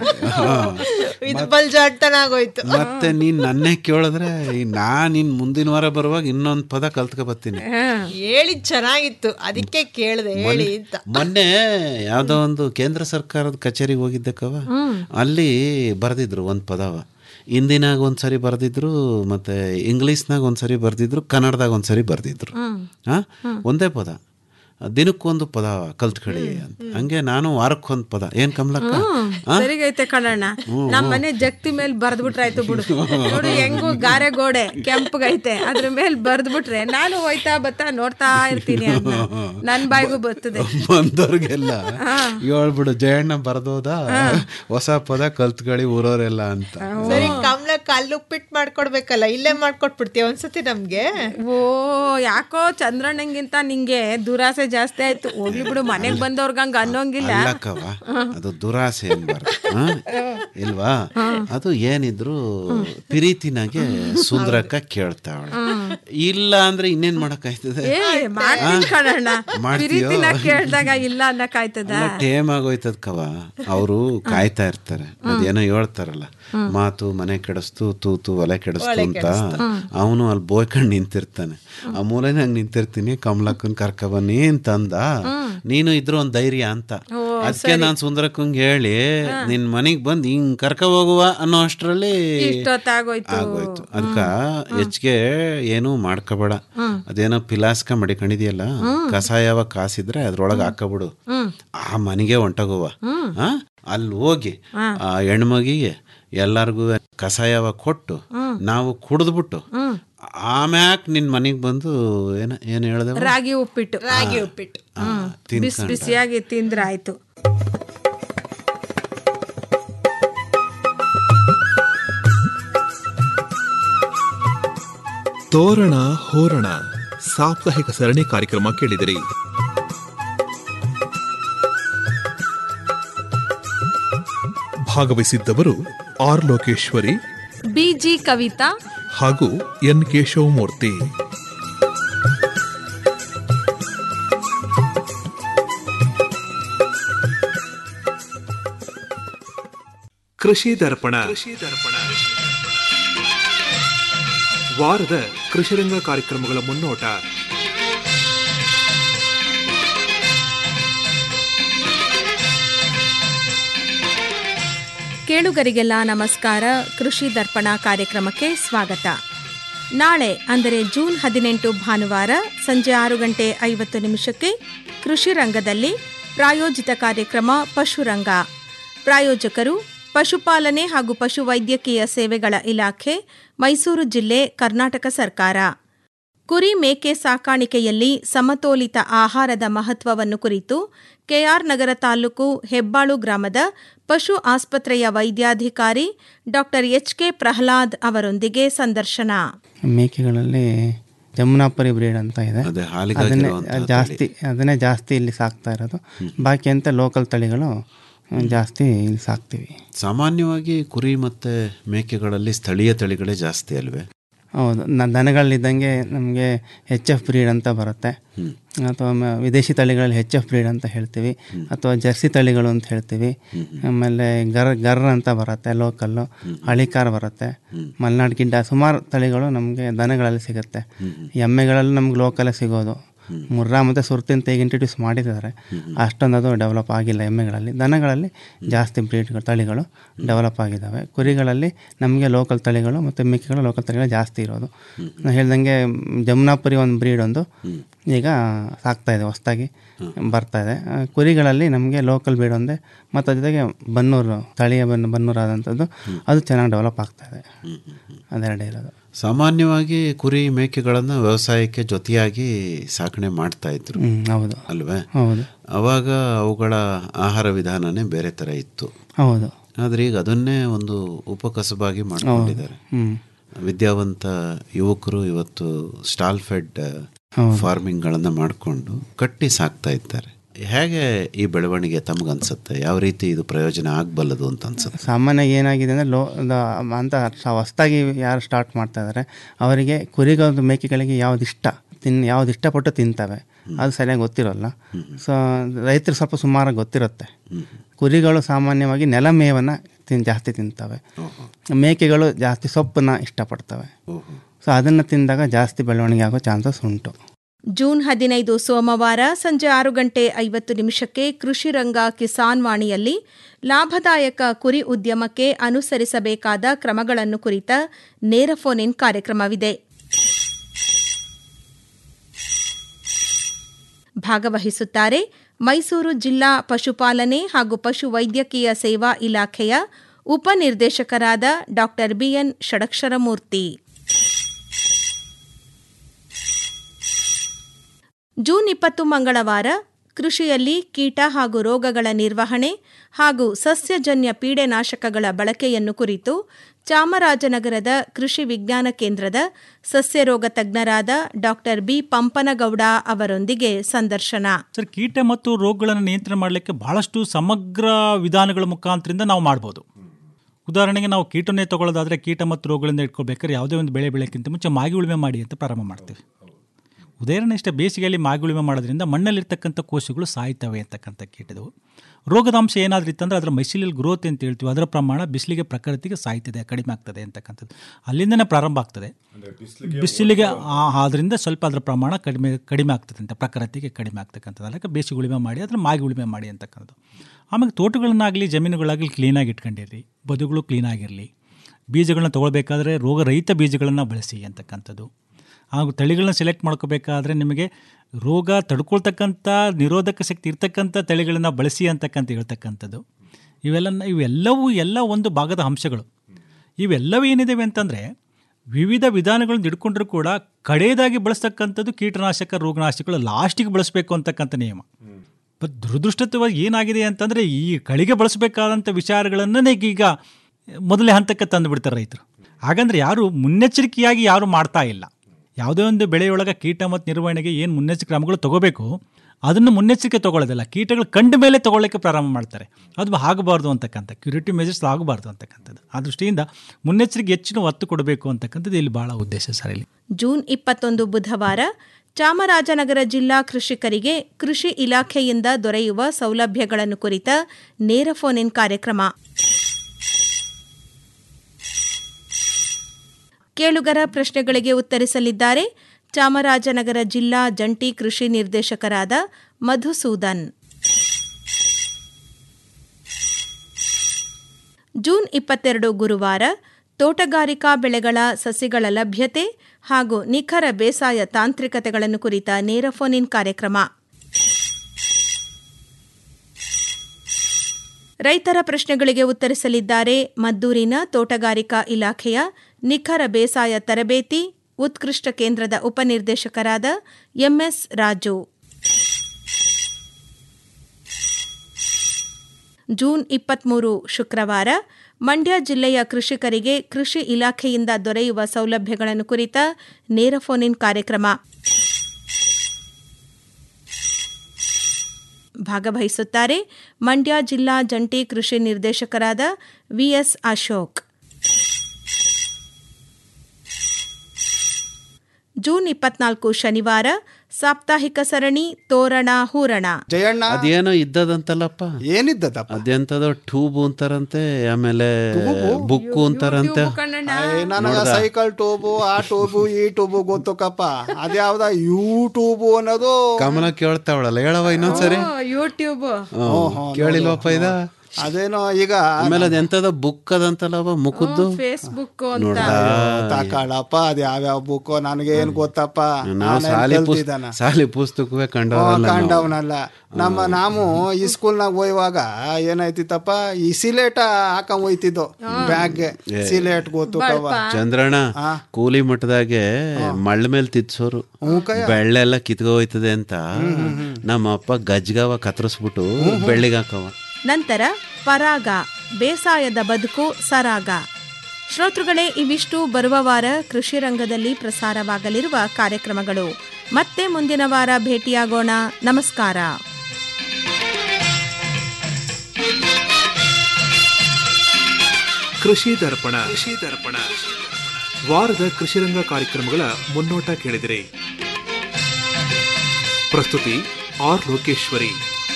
ಇದು ಬಲ್ಜಾಡ್ತನ ಆಗೋಯ್ತು ಮತ್ತೆ ನೀನ್ ನನ್ನೇ ಕೇಳಿದ್ರೆ ಈ ನಾನ್ ಇನ್ ಮುಂದಿನ ವಾರ ಬರುವಾಗ ಇನ್ನೊಂದ್ ಪದ ಕಲ್ತ್ಕೊ ಬರ್ತೀನಿ ಹೇಳಿದ್ ಚೆನ್ನಾಗಿತ್ತು ಅದಕ್ಕೆ ಕೇಳ್ದೆ ಹೇಳಿ ಅಂತ ಮೊನ್ನೆ ಯಾವ್ದೋ ಒಂದು ಕೇಂದ್ರ ಸರ್ಕಾರದ ಕಚೇರಿಗೆ ಹೋಗಿದ್ದೆ ಕವ ಅಲ್ಲಿ ಬರೆದಿದ್ರು ಒಂದ್ ಪದವ ಹಿಂದಿನಾಗ ಒಂದ್ಸರಿ ಬರೆದಿದ್ರು ಮತ್ತೆ ಇಂಗ್ಲೀಷ್ನಾಗ ಒಂದ್ಸರಿ ಬರೆದಿದ್ರು ಕನ್ನಡದಾಗ ಒಂದ್ಸರಿ ಬರೆದಿದ್ರು ಹಾ ಒಂದೇ ಪದ ದಿನಕ್ಕೊಂದು ಪದ ಕಲ್ತ್ಕೊಳ್ಳಿ ಅಂತ ಹಂಗೆ ನಾನು ವಾರಕ್ಕೊಂದು ಪದ ಏನ್ ಕಮಲಕ್ಕ ಆ? ಸರಿಗೈತೆ ಕಣಣ್ಣ ನಮ್ಮ ಮನೆ ಜಗ್ತಿ ಮೇಲೆ ಬರ್ದ್ಬಿಟ್ರಾಯ್ತು ಬಿಡು ನೋಡು ಹೆಂಗು ಗಾರೆ ಗೋಡೆ ಕೆಂಪಗೈತೆ ಅದ್ರ ಮೇಲೆ ಬರ್ದ್ಬಿಟ್ರೆ ನಾನು ಹೋಯ್ತಾ ಬತ್ತಾ ನೋಡ್ತಾ ಇರ್ತೀನಿ ಅದ್ನ. ನನ್ ಬಾಯಿಗೂ ಬರ್ತದೆ ಬಂದವ್ರಿಗೆಲ್ಲ ಹೇಳ್ಬಿಡು ಜಯಣ್ಣ ಬರ್ದೋದ ಹೊಸ ಪದ ಕಲ್ತ್ಕೊಳ್ಳಿ ಊರವರೆಲ್ಲ ಅಂತ ಸರಿ ಕಮಲ ಕಲ್ಲುಪ್ಪಿಟ್ಟು ಮಾಡ್ಕೊಡ್ಬೇಕಲ್ಲ ಇಲ್ಲೇ ಮಾಡ್ಕೊಟ್ಬಿಡ್ತೀವಿ ಒಂದ್ಸತಿ ನಮ್ಗೆ ಓ ಯಾಕೋ ಚಂದ್ರಣ್ಣಂಗಿಂತ ನಿಂಗೆ ದುರಾಸೆ ಜಾಸ್ತಿ ಆಯ್ತು ಹೋಗ್ಲಿ ಬಿಡು ಮನೆಗ್ ಬಂದವ್ರಿಗೆ ಹಂಗ ಅನ್ನೋಂಗಿಲ್ಲ ಅಲ್ಲಕ್ಕವ ಅದು ದುರಾಸೆ ಅನ್ಬಾರ್ದು ಆ? ಇಲ್ವಾ ಅದು ಏನಿದ್ರು ಪ್ರೀತಿನಾಗೆ ಸುಂದ್ರಕ್ಕ ಕೇಳ್ತಾವಳೆ ಇಲ್ಲ ಅಂದ್ರೆ ಇನ್ನೇನ್ ಮಾಡಕ್ಕಾಯ್ತದೆ ಏ ಮಾಡ್ತೀನಿ ಕಣಣ್ಣ ಮಾಡ್ತೀಯೋ? ಪ್ರೀತಿನ ಕೇಳ್ದಾಗ ಇಲ್ಲ ಅನ್ನಕ್ಕಾಯ್ತದ ಎಲ್ಲ ಟೇಮ್ ಆಗೋಯ್ತದ ಕವ ಅವರು ಕಾಯ್ತಾ ಇರ್ತಾರೆ ಅದೇನೋ ಹೇಳ್ತಾರಲ್ಲ ಮಾತು ಮನೆ ಕೆಡಿಸ್ತು ತೂತು ಒಲೆ ಕೆಡಿಸ್ತು ಅಂತ ಅವನು ಅಲ್ಲಿ ಬೋಯ್ಕೊಂಡು ನಿಂತಿರ್ತಾನೆ ಆ ಮೂಲೆನೇ ಹಂಗ್ ನಿಂತಿರ್ತೀನಿ ಕಮಲಕ್ಕನ್ ಕರ್ಕ ಬನ್ನಿ ಅಂತಂದ ನೀನು ಇದ್ರು ಒಂದ್ ಧೈರ್ಯ ಅಂತ ಅದಕ್ಕೆ ನಾನ್ ಸುಂದರಕ್ಕಂಗ್ ಹೇಳಿ ನಿನ್ ಮನೆಗ್ ಬಂದ್ ಹಿಂಗ್ ಕರ್ಕ ಹೋಗುವ ಅನ್ನೋ ಅಷ್ಟ್ರಲ್ಲಿ ಇಷ್ಟೊತ್ತಾಗೋಯ್ತು ಆಗೋಯ್ತು ಅದಕ್ಕ ಹೆಚ್ಚಿಗೆ ಏನು ಮಾಡ್ಕೋಬೇಡ ಅದೇನೋ ಪಿಲಾಸ್ಕ ಮಡಿಕೊಂಡಿದ್ಯಲ್ಲ ಕಸಾಯವ ಕಾಸಿದ್ರೆ ಅದ್ರೊಳಗೆ ಹಾಕಬಿಡು ಆ ಮನೆಗೆ ಹೊಂಟೋಗುವ ಆ? ಅಲ್ಲಿ ಹೋಗಿ ಆ ಹೆಣ್ಮಗಿಗೆ ಎಲ್ಲಾರ್ಗು ಕಸಾಯವ ಕೊಟ್ಟು ನಾವು ಕುಡಿದ್ಬಿಟ್ಟು ಆಮ್ಯಾಕ್ ನಿನ್ ಮನೆಗ್ ಬಂದು ಏನ ಏನ್ ಹೇಳ್ದೆ ರಾಗಿ ಉಪ್ಪಿಟ್ಟು ರಾಗಿ ಉಪ್ಪಿಟ್ಟು ಬಿಸಿ ಬಿಸಿಯಾಗಿ ತಿಂದ್ರೆ ಆಯ್ತು ತೋರಣ ಹೋರಣ ಸಾಪ್ತಾಹಿಕ ಸರಣಿ ಕಾರ್ಯಕ್ರಮ ಕೇಳಿದಿರಿ ಭಾಗವಹಿಸಿದ್ದವರು ಆರ್ ಲೋಕೇಶ್ವರಿ ಬಿಜಿ ಕವಿತಾ ಹಾಗೂ ಎನ್ ಕೇಶವಮೂರ್ತಿ ಕೃಷಿ ದರ್ಪಣ ವಾರದ ಕೃಷಿರಂಗ ಕಾರ್ಯಕ್ರಮಗಳ ಮುನ್ನೋಟ ಕೇಳುಗರಿಗೆಲ್ಲ ನಮಸ್ಕಾರ ಕೃಷಿ ದರ್ಪಣ ಕಾರ್ಯಕ್ರಮಕ್ಕೆ ಸ್ವಾಗತ ನಾಳೆ ಅಂದರೆ ಜೂನ್ ಹದಿನೆಂಟು ಭಾನುವಾರ ಸಂಜೆ ಆರು ಗಂಟೆ ಐವತ್ತು ನಿಮಿಷಕ್ಕೆ ಕೃಷಿ ರಂಗದಲ್ಲಿ ಪ್ರಾಯೋಜಿತ ಕಾರ್ಯಕ್ರಮ ಪಶುರಂಗ ಪ್ರಾಯೋಜಕರು ಪಶುಪಾಲನೆ ಹಾಗೂ ಪಶುವೈದ್ಯಕೀಯ ಸೇವೆಗಳ ಇಲಾಖೆ ಮೈಸೂರು ಜಿಲ್ಲೆ ಕರ್ನಾಟಕ ಸರ್ಕಾರ ಕುರಿ ಮೇಕೆ ಸಾಕಾಣಿಕೆಯಲ್ಲಿ ಸಮತೋಲಿತ ಆಹಾರದ ಮಹತ್ವವನ್ನು ಕುರಿತು ಕೆಆರ್ ನಗರ ತಾಲೂಕು ಹೆಬ್ಬಾಳು ಗ್ರಾಮದ ಪಶು ಆಸ್ಪತ್ರೆಯ ವೈದ್ಯಾಧಿಕಾರಿ ಡಾಕ್ಟರ್ ಎಚ್ ಕೆ ಪ್ರಹ್ಲಾದ್ ಅವರೊಂದಿಗೆ ಸಂದರ್ಶನ ಮೇಕೆಗಳಲ್ಲಿ ಜಮುನಾಪುರಿ ಬ್ರೀಡ್ ಅಂತ ಇದೆ ಅದೇ ಅದನ್ನೇ ಹಾಲಿಗಾಗಿರುವಂತಹ ಜಾಸ್ತಿ ಅದನ್ನೇ ಜಾಸ್ತಿ ಇಲ್ಲಿ ಸಾಕ್ತಾ ಇರೋದು ಬಾಕಿ ಅಂತ ಲೋಕಲ್ ತಳಿಗಳು ಆ, ಜಾಸ್ತಿ ಇಲ್ಲಿ ಸಾಕ್ತೀವಿ ಸಾಮಾನ್ಯವಾಗಿ ಕುರಿ ಮತ್ತೆ ಮೇಕೆಗಳಲ್ಲಿ ಸ್ಥಳೀಯ ತಳಿಗಳೇ ಜಾಸ್ತಿ ಅಲ್ವೇ ಹೌದು ನ ದನಗಳಲ್ಲಿದ್ದಂಗೆ ನಮಗೆ ಹೆಚ್ ಎಫ್ ಬ್ರೀಡ್ ಅಂತ ಬರುತ್ತೆ ಅಥವಾ ಮ- ವಿದೇಶಿ ತಳಿಗಳಲ್ಲಿ ಹೆಚ್ ಎಫ್ ಬ್ರೀಡ್ ಅಂತ ಹೇಳ್ತೀವಿ ಅಥವಾ ಜರ್ಸಿ ತಳಿಗಳು ಅಂತ ಹೇಳ್ತೀವಿ ಆಮೇಲೆ ಗರ್ ಗರ್ ಅಂತ ಬರುತ್ತೆ ಲೋಕಲ್ಲು ಹಳಿಕಾರ್ ಬರುತ್ತೆ ಮಲೆನಾಡು ಗಿಡ್ಡ ಸುಮಾರು ತಳಿಗಳು ನಮಗೆ ದನಗಳಲ್ಲಿ ಸಿಗುತ್ತೆ ಎಮ್ಮೆಗಳಲ್ಲಿ ನಮ್ಗೆ ಲೋಕಲ್ಲೇ ಸಿಗೋದು ಮುರ್ರಾ ಮತ್ತು ಸುರ್ತಿ ಅಂತ ಈಗ ಇಂಟ್ರಡ್ಯೂಸ್ ಮಾಡಿದ್ದಾರೆ ಅಷ್ಟೊಂದು ಅದು ಡೆವಲಪ್ ಆಗಿಲ್ಲ ಎಮ್ಮೆಗಳಲ್ಲಿ ದನಗಳಲ್ಲಿ ಜಾಸ್ತಿ ಬ್ರೀಡ್ಗಳು ತಳಿಗಳು ಡೆವಲಪ್ ಆಗಿದ್ದಾವೆ ಕುರಿಗಳಲ್ಲಿ ನಮಗೆ ಲೋಕಲ್ ತಳಿಗಳು ಮತ್ತು ಮೇಕೆಗಳು ಲೋಕಲ್ ತಳಿಗಳು ಜಾಸ್ತಿ ಇರೋದು ನಾನು ಹೇಳ್ದಂಗೆ ಜಮುನಾಪುರಿ ಒಂದು ಬ್ರೀಡ್ ಒಂದು ಈಗ ಸಾಕ್ತಾ ಇದೆ ಹೊಸ್ದಾಗಿ ಬರ್ತಾ ಇದೆ ಆ, ಕುರಿಗಳಲ್ಲಿ ನಮಗೆ ಲೋಕಲ್ ಬ್ರೀಡ್ ಒಂದೇ ಮತ್ತು ಅದ್ರ ಜೊತೆಗೆ ಬನ್ನೂರು ಸ್ಥಳೀಯ ಬನ್ನು ಬನ್ನೂರು ಆದಂಥದ್ದು ಅದು ಚೆನ್ನಾಗಿ ಡೆವಲಪ್ ಆಗ್ತಾ ಇದೆ ಅದೆರಡೇ ಇರೋದು ಸಾಮಾನ್ಯವಾಗಿ ಕುರಿ ಮೇಕೆಗಳನ್ನ ವ್ಯವಸಾಯಕ್ಕೆ ಜೊತೆಯಾಗಿ ಸಾಕಣೆ ಮಾಡ್ತಾ ಇದ್ರು ಹ್ಮ್, ಹೌದು ಅಲ್ವೇ ಹೌದು ಅವಾಗ ಅವುಗಳ ಆಹಾರ ವಿಧಾನನೇ ಬೇರೆ ತರ ಇತ್ತು ಹೌದು ಆದ್ರೆ ಈಗ ಅದನ್ನೇ ಒಂದು ಉಪಕಸಬಾಗಿ ಮಾಡ್ಕೊಂಡಿದ್ದಾರೆ ಹ್ಮ್. ವಿದ್ಯಾವಂತ ಯುವಕರು ಇವತ್ತು ಸ್ಟಾಲ್ ಫೆಡ್ ಹೌದು. ಫಾರ್ಮಿಂಗ್ ಗಳನ್ನ ಮಾಡಿಕೊಂಡು ಕಟ್ಟಿ ಸಾಕ್ತಾ ಇದ್ದಾರೆ ಹೇಗೆ ಈ ಬೆಳವಣಿಗೆ ತಮಗನ್ಸುತ್ತೆ ಯಾವ ರೀತಿ ಇದು ಪ್ರಯೋಜನ ಆಗ್ಬಲ್ಲದು ಅಂತ ಅನ್ಸುತ್ತೆ ಸಾಮಾನ್ಯ ಏನಾಗಿದೆ ಅಂದರೆ ಲೋ ದ- ಅಂತ ಸ- ಹೊಸ್ದಾಗಿ ಯಾರು ಸ್ಟಾರ್ಟ್ ಮಾಡ್ತಾ ಇದ್ದಾರೆ ಅವರಿಗೆ ಕುರಿಗಳು ಮೇಕೆಗಳಿಗೆ ಯಾವ್ದು ಇಷ್ಟ ತಿನ್ ಯಾವ್ದು ಇಷ್ಟಪಟ್ಟು ತಿಂತವೆ ಅದು ಸರಿಯಾಗಿ ಗೊತ್ತಿರೋಲ್ಲ ಸೊ ರೈತರು ಸ್ವಲ್ಪ ಸುಮಾರಾಗಿ ಗೊತ್ತಿರುತ್ತೆ ಕುರಿಗಳು ಸಾಮಾನ್ಯವಾಗಿ ನೆಲ ಮೇವನ್ನು ತಿನ್ ಜಾಸ್ತಿ ತಿಂತವೆ ಮೇಕೆಗಳು ಜಾಸ್ತಿ ಸೊಪ್ಪನ್ನ ಇಷ್ಟಪಡ್ತವೆ ಸೊ ಅದನ್ನು ತಿಂದಾಗ ಜಾಸ್ತಿ ಬೆಳವಣಿಗೆ ಆಗೋ ಚಾನ್ಸಸ್ ಉಂಟು ಜೂನ್ ಹದಿನೈದು ಸೋಮವಾರ ಸಂಜೆ ಆರು ಗಂಟೆ ಐವತ್ತು ನಿಮಿಷಕ್ಕೆ ಕೃಷಿ ರಂಗ ಕಿಸಾನ್ ವಾಣಿಯಲ್ಲಿ ಲಾಭದಾಯಕ ಕುರಿ ಉದ್ಯಮಕ್ಕೆ ಅನುಸರಿಸಬೇಕಾದ ಕ್ರಮಗಳನ್ನು ಕುರಿತ ನೇರ ಫೋನ್ ಇನ್ ಕಾರ್ಯಕ್ರಮವಿದೆ ಭಾಗವಹಿಸುತ್ತಾರೆ ಮೈಸೂರು ಜಿಲ್ಲಾ ಪಶುಪಾಲನೆ ಹಾಗೂ ಪಶು ವೈದ್ಯಕೀಯ ಸೇವಾ ಇಲಾಖೆಯ ಉಪನಿರ್ದೇಶಕರಾದ ಡಾ ಬಿಎನ್ ಷಡಕ್ಷರಮೂರ್ತಿ ಜೂನ್ ಇಪ್ಪತ್ತು ಮಂಗಳವಾರ ಕೃಷಿಯಲ್ಲಿ ಕೀಟ ಹಾಗೂ ರೋಗಗಳ ನಿರ್ವಹಣೆ ಹಾಗೂ ಸಸ್ಯಜನ್ಯ ಪೀಡೆನಾಶಕಗಳ ಬಳಕೆಯನ್ನು ಕುರಿತು ಚಾಮರಾಜನಗರದ ಕೃಷಿ ವಿಜ್ಞಾನ ಕೇಂದ್ರದ ಸಸ್ಯರೋಗ ತಜ್ಞರಾದ ಡಾಕ್ಟರ್ ಬಿ ಪಂಪನಗೌಡ ಅವರೊಂದಿಗೆ ಸಂದರ್ಶನ ಸರ್ ಕೀಟ ಮತ್ತು ರೋಗಗಳನ್ನು ನಿಯಂತ್ರಣ ಮಾಡಲಿಕ್ಕೆ ಬಹಳಷ್ಟು ಸಮಗ್ರ ವಿಧಾನಗಳ ಮುಖಾಂತರದಿಂದ ನಾವು ಮಾಡ್ಬೋದು ಉದಾಹರಣೆಗೆ ನಾವು ಕೀಟನೇ ತಗೊಳ್ಳೋದಾದರೆ ಕೀಟ ಮತ್ತು ರೋಗಗಳಿಂದ ಇಟ್ಕೊಳ್ಬೇಕಾದ್ರೆ ಯಾವುದೇ ಒಂದು ಬೆಳೆ ಬೆಳೆಯಕ್ಕಿಂತ ಮುಂಚೆ ಮಾಗಿ ಉಳುಮೆ ಮಾಡಿ ಅಂತ ಪ್ರಾರಂಭ ಮಾಡ್ತೀವಿ ಉದಾಹರಣೆ ಇಷ್ಟ ಬೇಸಿಗೆಯಲ್ಲಿ ಮಾಗಿ ಉಳುಮೆ ಮಾಡೋದ್ರಿಂದ ಮಣ್ಣಲ್ಲಿರ್ತಕ್ಕಂಥ ಕೋಶಗಳು ಸಾಯ್ತವೆ ಅಂತಕ್ಕಂಥ ಕೀಟದವು ರೋಗದಾಂಶ ಏನಾದರೂ ಇತ್ತಂದ್ರೆ ಅದರ ಮೈಸಿಲಿಯಲ್ ಗ್ರೋತ್ ಅಂತ ಹೇಳ್ತೀವಿ ಅದರ ಪ್ರಮಾಣ ಬಿಸಿಲಿಗೆ ಪ್ರಕೃತಿಗೆ ಸಾಯ್ತದೆ ಕಡಿಮೆ ಆಗ್ತದೆ ಅಂತಕ್ಕಂಥದ್ದು ಅಲ್ಲಿಂದನೇ ಪ್ರಾರಂಭ ಆಗ್ತದೆ ಬಿಸಿಲಿಗೆ ಆದ್ದರಿಂದ ಸ್ವಲ್ಪ ಅದರ ಪ್ರಮಾಣ ಕಡಿಮೆ ಕಡಿಮೆ ಆಗ್ತದೆ ಅಂತ ಪ್ರಕೃತಿಗೆ ಕಡಿಮೆ ಆಗ್ತಕ್ಕಂಥದ್ದು ಅದಕ್ಕೆ ಬೇಸಿಗೆ ಉಳುಮೆ ಮಾಡಿ ಅದರ ಮಾಗಿ ಉಳುಮೆ ಮಾಡಿ ಅಂತಕ್ಕಂಥದ್ದು ಆಮೇಲೆ ತೋಟಗಳನ್ನಾಗಲಿ ಜಮೀನುಗಳಾಗಲಿ ಕ್ಲೀನಾಗಿ ಇಟ್ಕೊಂಡಿರ್ರಿ ಬದುಗಳು ಕ್ಲೀನಾಗಿರಲಿ ಬೀಜಗಳನ್ನ ತೊಗೊಳ್ಬೇಕಾದ್ರೆ ರೋಗರಹಿತ ಬೀಜಗಳನ್ನು ಬಳಸಿ ಅಂತಕ್ಕಂಥದ್ದು ಹಾಗೂ ತಳಿಗಳನ್ನ ಸೆಲೆಕ್ಟ್ ಮಾಡ್ಕೋಬೇಕಾದ್ರೆ ನಿಮಗೆ ರೋಗ ತಡ್ಕೊಳ್ತಕ್ಕಂಥ ನಿರೋಧಕ ಶಕ್ತಿ ಇರ್ತಕ್ಕಂಥ ತಳಿಗಳನ್ನು ಬಳಸಿ ಅಂತಕ್ಕಂಥ ಹೇಳ್ತಕ್ಕಂಥದ್ದು ಇವೆಲ್ಲ ಇವೆಲ್ಲವೂ ಎಲ್ಲ ಒಂದು ಭಾಗದ ಅಂಶಗಳು ಇವೆಲ್ಲವೂ ಏನಿದ್ದಾವೆ ಅಂತಂದರೆ ವಿವಿಧ ವಿಧಾನಗಳನ್ನು ಹಿಡ್ಕೊಂಡ್ರೂ ಕೂಡ ಕಡೆಯದಾಗಿ ಬಳಸ್ತಕ್ಕಂಥದ್ದು ಕೀಟನಾಶಕ ರೋಗನಾಶಕಗಳು ಲಾಸ್ಟಿಗೆ ಬಳಸಬೇಕು ಅಂತಕ್ಕಂಥ ನಿಯಮ ಬಟ್ ದುರದೃಷ್ಟತ್ವವಾಗಿ ಏನಾಗಿದೆ ಅಂತಂದರೆ ಈ ಕಳಿಗೆ ಬಳಸಬೇಕಾದಂಥ ವಿಚಾರಗಳನ್ನೇ ಈಗ ಮೊದಲೇ ಹಂತಕ್ಕೆ ತಂದು ಬಿಡ್ತಾರೆ ರೈತರು ಹಾಗಂದ್ರೆ ಯಾರು ಮುನ್ನೆಚ್ಚರಿಕೆಯಾಗಿ ಯಾರು ಮಾಡ್ತಾ ಇಲ್ಲ ಯಾವುದೇ ಒಂದು ಬೆಳೆಯೊಳಗೆ ಕೀಟ ಮತ್ತು ನಿರ್ವಹಣೆಗೆ ಏನು ಮುನ್ನೆಚ್ಚರಿಕೆ ಕ್ರಮಗಳು ತಗೋಬೇಕು ಅದನ್ನು ಮುನ್ನೆಚ್ಚರಿಕೆ ತೊಗೊಳ್ಳೋದಿಲ್ಲ ಕೀಟಗಳು ಕಂಡ ಮೇಲೆ ತೊಗೊಳ್ಳೋಕ್ಕೆ ಪ್ರಾರಂಭ ಮಾಡ್ತಾರೆ ಅದು ಆಗಬಾರ್ದು ಅಂತಕ್ಕಂಥ ಕ್ಯೂರಿಟಿವ್ ಮೆಜರ್ಸ್ ಆಗಬಾರ್ದು ಅಂತಕ್ಕಂಥದ್ದು ಆ ದೃಷ್ಟಿಯಿಂದ ಮುನ್ನೆಚ್ಚರಿಕೆ ಹೆಚ್ಚಿನ ಒತ್ತು ಕೊಡಬೇಕು ಅಂತಕ್ಕಂಥದ್ದು ಇಲ್ಲಿ ಭಾಳ ಉದ್ದೇಶ ಸರ್ ಇಲ್ಲಿ ಜೂನ್ ಇಪ್ಪತ್ತೊಂದು ಬುಧವಾರ ಚಾಮರಾಜನಗರ ಜಿಲ್ಲಾ ಕೃಷಿಕರಿಗೆ ಕೃಷಿ ಇಲಾಖೆಯಿಂದ ದೊರೆಯುವ ಸೌಲಭ್ಯಗಳನ್ನು ಕುರಿತ ನೇರ ಫೋನ್ ಇನ್ ಕಾರ್ಯಕ್ರಮ ಕೇಳುಗರ ಪ್ರಶ್ನೆಗಳಿಗೆ ಉತ್ತರಿಸಲಿದ್ದಾರೆ ಚಾಮರಾಜನಗರ ಜಿಲ್ಲಾ ಜಂಟಿ ಕೃಷಿ ನಿರ್ದೇಶಕರಾದ ಮಧುಸೂದನ್ ಜೂನ್ ಇಪ್ಪತ್ತೆರಡು ಗುರುವಾರ ತೋಟಗಾರಿಕಾ ಬೆಳೆಗಳ ಸಸಿಗಳ ಲಭ್ಯತೆ ಹಾಗೂ ನಿಖರ ಬೇಸಾಯ ತಾಂತ್ರಿಕತೆಗಳನ್ನು ಕುರಿತ ನೇರ ಫೋನ್ ಇನ್ ಕಾರ್ಯಕ್ರಮ ರೈತರ ಪ್ರಶ್ನೆಗಳಿಗೆ ಉತ್ತರಿಸಲಿದ್ದಾರೆ ಮದ್ದೂರಿನ ತೋಟಗಾರಿಕಾ ಇಲಾಖೆಯ ನಿಖರ ಬೇಸಾಯ ತರಬೇತಿ ಉತ್ಕೃಷ್ಟ ಕೇಂದ್ರದ ಉಪನಿರ್ದೇಶಕರಾದ ಎಂಎಸ್ ರಾಜು ಜೂನ್ ಇಪ್ಪತ್ಮೂರು ಶುಕ್ರವಾರ ಮಂಡ್ಯ ಜಿಲ್ಲೆಯ ಕೃಷಿಕರಿಗೆ ಕೃಷಿ ಇಲಾಖೆಯಿಂದ ದೊರೆಯುವ ಸೌಲಭ್ಯಗಳನ್ನು ಕುರಿತ ನೇರ ಫೋನ್ ಇನ್ ಕಾರ್ಯಕ್ರಮ ಭಾಗವಹಿಸುತ್ತಾರೆ ಮಂಡ್ಯ ಜಿಲ್ಲಾ ಜಂಟಿ ಕೃಷಿ ನಿರ್ದೇಶಕರಾದ ವಿಎಸ್ ಅಶೋಕ್ ಜೂನ್ ಇಪ್ಪತ್ನಾಲ್ಕು ಶನಿವಾರ ಸಾಪ್ತಾಹಿಕ ಸರಣಿ ತೋರಣ ಹೂರಣ ಜಯಣ್ಣ ಅದೇನೋ ಇದ್ದದಂತಲ್ಲಪ್ಪ ಏನಿದ್ದದಪ್ಪ ಅದೆಂತದೋ ಟ್ಯೂಬ್ ಅಂತಾರಂತೆ ಆಮೇಲೆ ಬುಕ್ಕು ಅಂತಾರಂತೆ ನನಗ ಸೈಕಲ್ ಟ್ಯೂಬು ಆ ಟ್ಯೂಬು ಈ ಟ್ಯೂಬು ಗೊತ್ತು ಕಪ್ಪ ಅದ್ಯಾವ್ದ ಯೂಟ್ಯೂಬು ಅನ್ನೋದು ಕಮಲ ಕೇಳ್ತಾವಳಲ್ಲ ಹೇಳವ ಇನ್ನೊಂದ್ಸರಿ ಯೂಟ್ಯೂಬ್ ಹ್ಮ್. ಕೇಳಿಲ್ವಪ್ಪ ಇದ ಅದೇನೋ ಈಗ ಆಮೇಲೆ ಅದೆಂತದ ಬುಕ್ ಅದಂತಲ್ಲವ ಮುಖದ್ದು ಫೇಸ್ಬುಕ್ ನೋಡ್ದ ತಕಾಳಪ್ಪ ಅದ್ ಯಾವ್ಯಾವ ಬುಕ್ ನನಗೆ ಏನ್ ಗೊತ್ತಪ್ಪ ನಾವು ನಾನೇನ್ ಸಾಲಿ ಪುಸ್- ಕಲ್ತಿದ್ದಾನ? ಸಾಲಿ ಪುಸ್ತಕವೇ ಹ್ಮ್, ಕಂಡವರಲ್ಲ ನಾವು. ಕಂಡವನಲ್ಲ ನಮ್ಮ ನಾವು ಈ ಸ್ಕೂಲ್ನಾಗ ಹೋಯುವಾಗ ಏನಾಯ್ತಿತ್ತಪ್ಪ ಈ ಸಿಲೇಟ ಹಾಕೊಂಡ್ ಹೋಯ್ತಿದ್ದು ಬ್ಯಾಗ್ಗೆ ಏ. ಸಿಲೇಟ್ ಗೊತ್ತು ಕವ ಚಂದ್ರಣ್ಣ ಕೂಲಿ ಮಟ್ಟದಾಗೆ ಮಳ್ಳ ಮೇಲೆ ತಿತ್ಸೋರು ಬೆಳ್ಳೆಲ್ಲ ಕಿತ್ಕೊ ಹೋಯ್ತದೆ ಅಂತ ನಮ್ಮ ಅಪ್ಪ ಗಜ್ಗವ ಕತ್ತರಿಸ್ಬಿಟ್ಟು ಬೆಳ್ಳಿಗೆ ಹಾಕವ ನಂತರ ಪರಾಗ ಬೇಸಾಯದ ಬದುಕು ಸರಾಗ ಶ್ರೋತೃಗಳೇ ಇವಿಷ್ಟು ಬರುವ ವಾರ ಕೃಷಿ ರಂಗದಲ್ಲಿ ಪ್ರಸಾರವಾಗಲಿರುವ ಕಾರ್ಯಕ್ರಮಗಳು ಮತ್ತೆ ಮುಂದಿನ ವಾರ ಭೇಟಿಯಾಗೋಣ ನಮಸ್ಕಾರ ಕೃಷಿ ದರ್ಪಣ ಕೃಷಿ ದರ್ಪಣ ವಾರದ ಕೃಷಿರಂಗ ಕಾರ್ಯಕ್ರಮಗಳ ಮುನ್ನೋಟ ಕೇಳಿದಿರಿ ಪ್ರಸ್ತುತಿ ಆರ್ ಲೋಕೇಶ್ವರಿ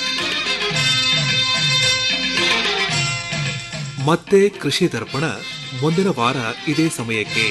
ಮತ್ತೆ ಕೃಷಿ ದರ್ಪಣ ಮುಂದಿನ ವಾರ ಇದೇ ಸಮಯಕ್ಕೆ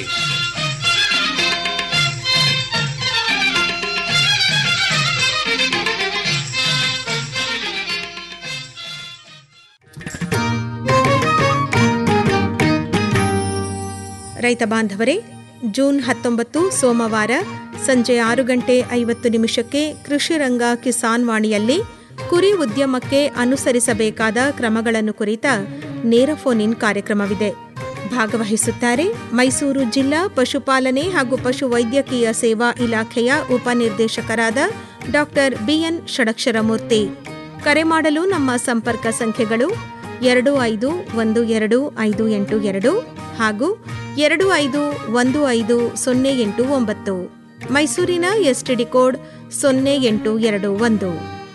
ರೈತ ಬಾಂಧವರೇ ಜೂನ್ ಹತ್ತೊಂಬತ್ತು ಸೋಮವಾರ ಸಂಜೆ ಆರು ಗಂಟೆ ಐವತ್ತು ನಿಮಿಷಕ್ಕೆ ಕೃಷಿ ರಂಗ ಕಿಸಾನ್ ವಾಣಿಯಲ್ಲಿ ಕುರಿ ಉದ್ಯಮಕ್ಕೆ ಅನುಸರಿಸಬೇಕಾದ ಕ್ರಮಗಳನ್ನು ಕುರಿತ ನೇರ ಫೋನ್ ಇನ್ ಕಾರ್ಯಕ್ರಮವಿದೆ ಭಾಗವಹಿಸುತ್ತಾರೆ ಮೈಸೂರು ಜಿಲ್ಲಾ ಪಶುಪಾಲನೆ ಹಾಗೂ ಪಶು ವೈದ್ಯಕೀಯ ಸೇವಾ ಇಲಾಖೆಯ ಉಪನಿರ್ದೇಶಕರಾದ ಡಾಕ್ಟರ್ ಬಿಎನ್ ಷಡಕ್ಷರಮೂರ್ತಿ ಕರೆ ಮಾಡಲು ನಮ್ಮ ಸಂಪರ್ಕ ಸಂಖ್ಯೆಗಳು ಎರಡು ಐದು ಒಂದು ಎರಡು ಐದು ಎಂಟು ಎರಡು ಹಾಗೂ ಎರಡು ಐದು ಒಂದು ಐದು ಸೊನ್ನೆ ಎಂಟು ಒಂಬತ್ತು ಮೈಸೂರಿನ ಎಸ್ಟಿಡಿ ಕೋಡ್ ಸೊನ್ನೆ ಎಂಟು ಎರಡು ಒಂದು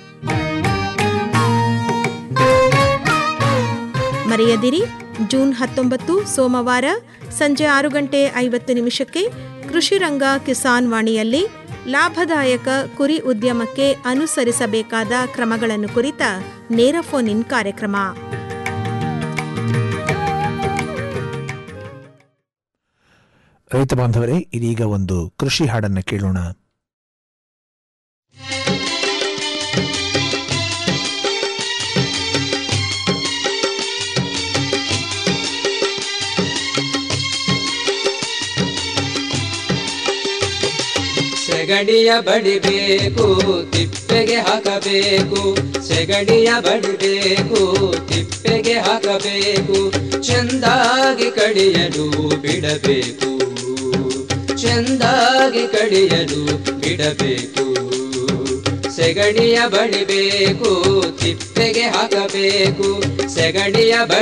ಮರೆಯದಿರಿ ಜೂನ್ ಹತ್ತೊಂಬತ್ತು ಸೋಮವಾರ ಸಂಜೆ ಆರು ಗಂಟೆ ಐವತ್ತು ನಿಮಿಷಕ್ಕೆ ಕೃಷಿ ರಂಗ ಕಿಸಾನ್ ವಾಣಿಯಲ್ಲಿ ಲಾಭದಾಯಕ ಕುರಿ ಉದ್ಯಮಕ್ಕೆ ಅನುಸರಿಸಬೇಕಾದ ಕ್ರಮಗಳನ್ನು ಕುರಿತ ನೇರ ಫೋನ್ ಇನ್ ಕಾರ್ಯಕ್ರಮ ರೈತ ಬಾಂಧವರೇ ಇದೀಗ ಒಂದು ಕೃಷಿ ಹಾಡನ್ನು ಕೇಳೋಣ ಸೆಗಡಿಯ ಬಡಿಬೇಕು ತಿಪ್ಪೆಗೆ ಹಾಕಬೇಕು ಸೆಗಡಿಯ ಬಡಿಬೇಕು ತಿಪ್ಪೆಗೆ ಹಾಕಬೇಕು ಚೆಂದಾಗಿ ಕಡಿಯಲು ಬಿಡಬೇಕು ಚೆಂದಾಗಿ ಕಡಿಯಲು ಬಿಡಬೇಕು ಸೆಗಡಿಯ ಬಡಿಬೇಕು ತಿಪ್ಪೆಗೆ ಹಾಕಬೇಕು ಸೆಗಡಿಯ ಬಡಿ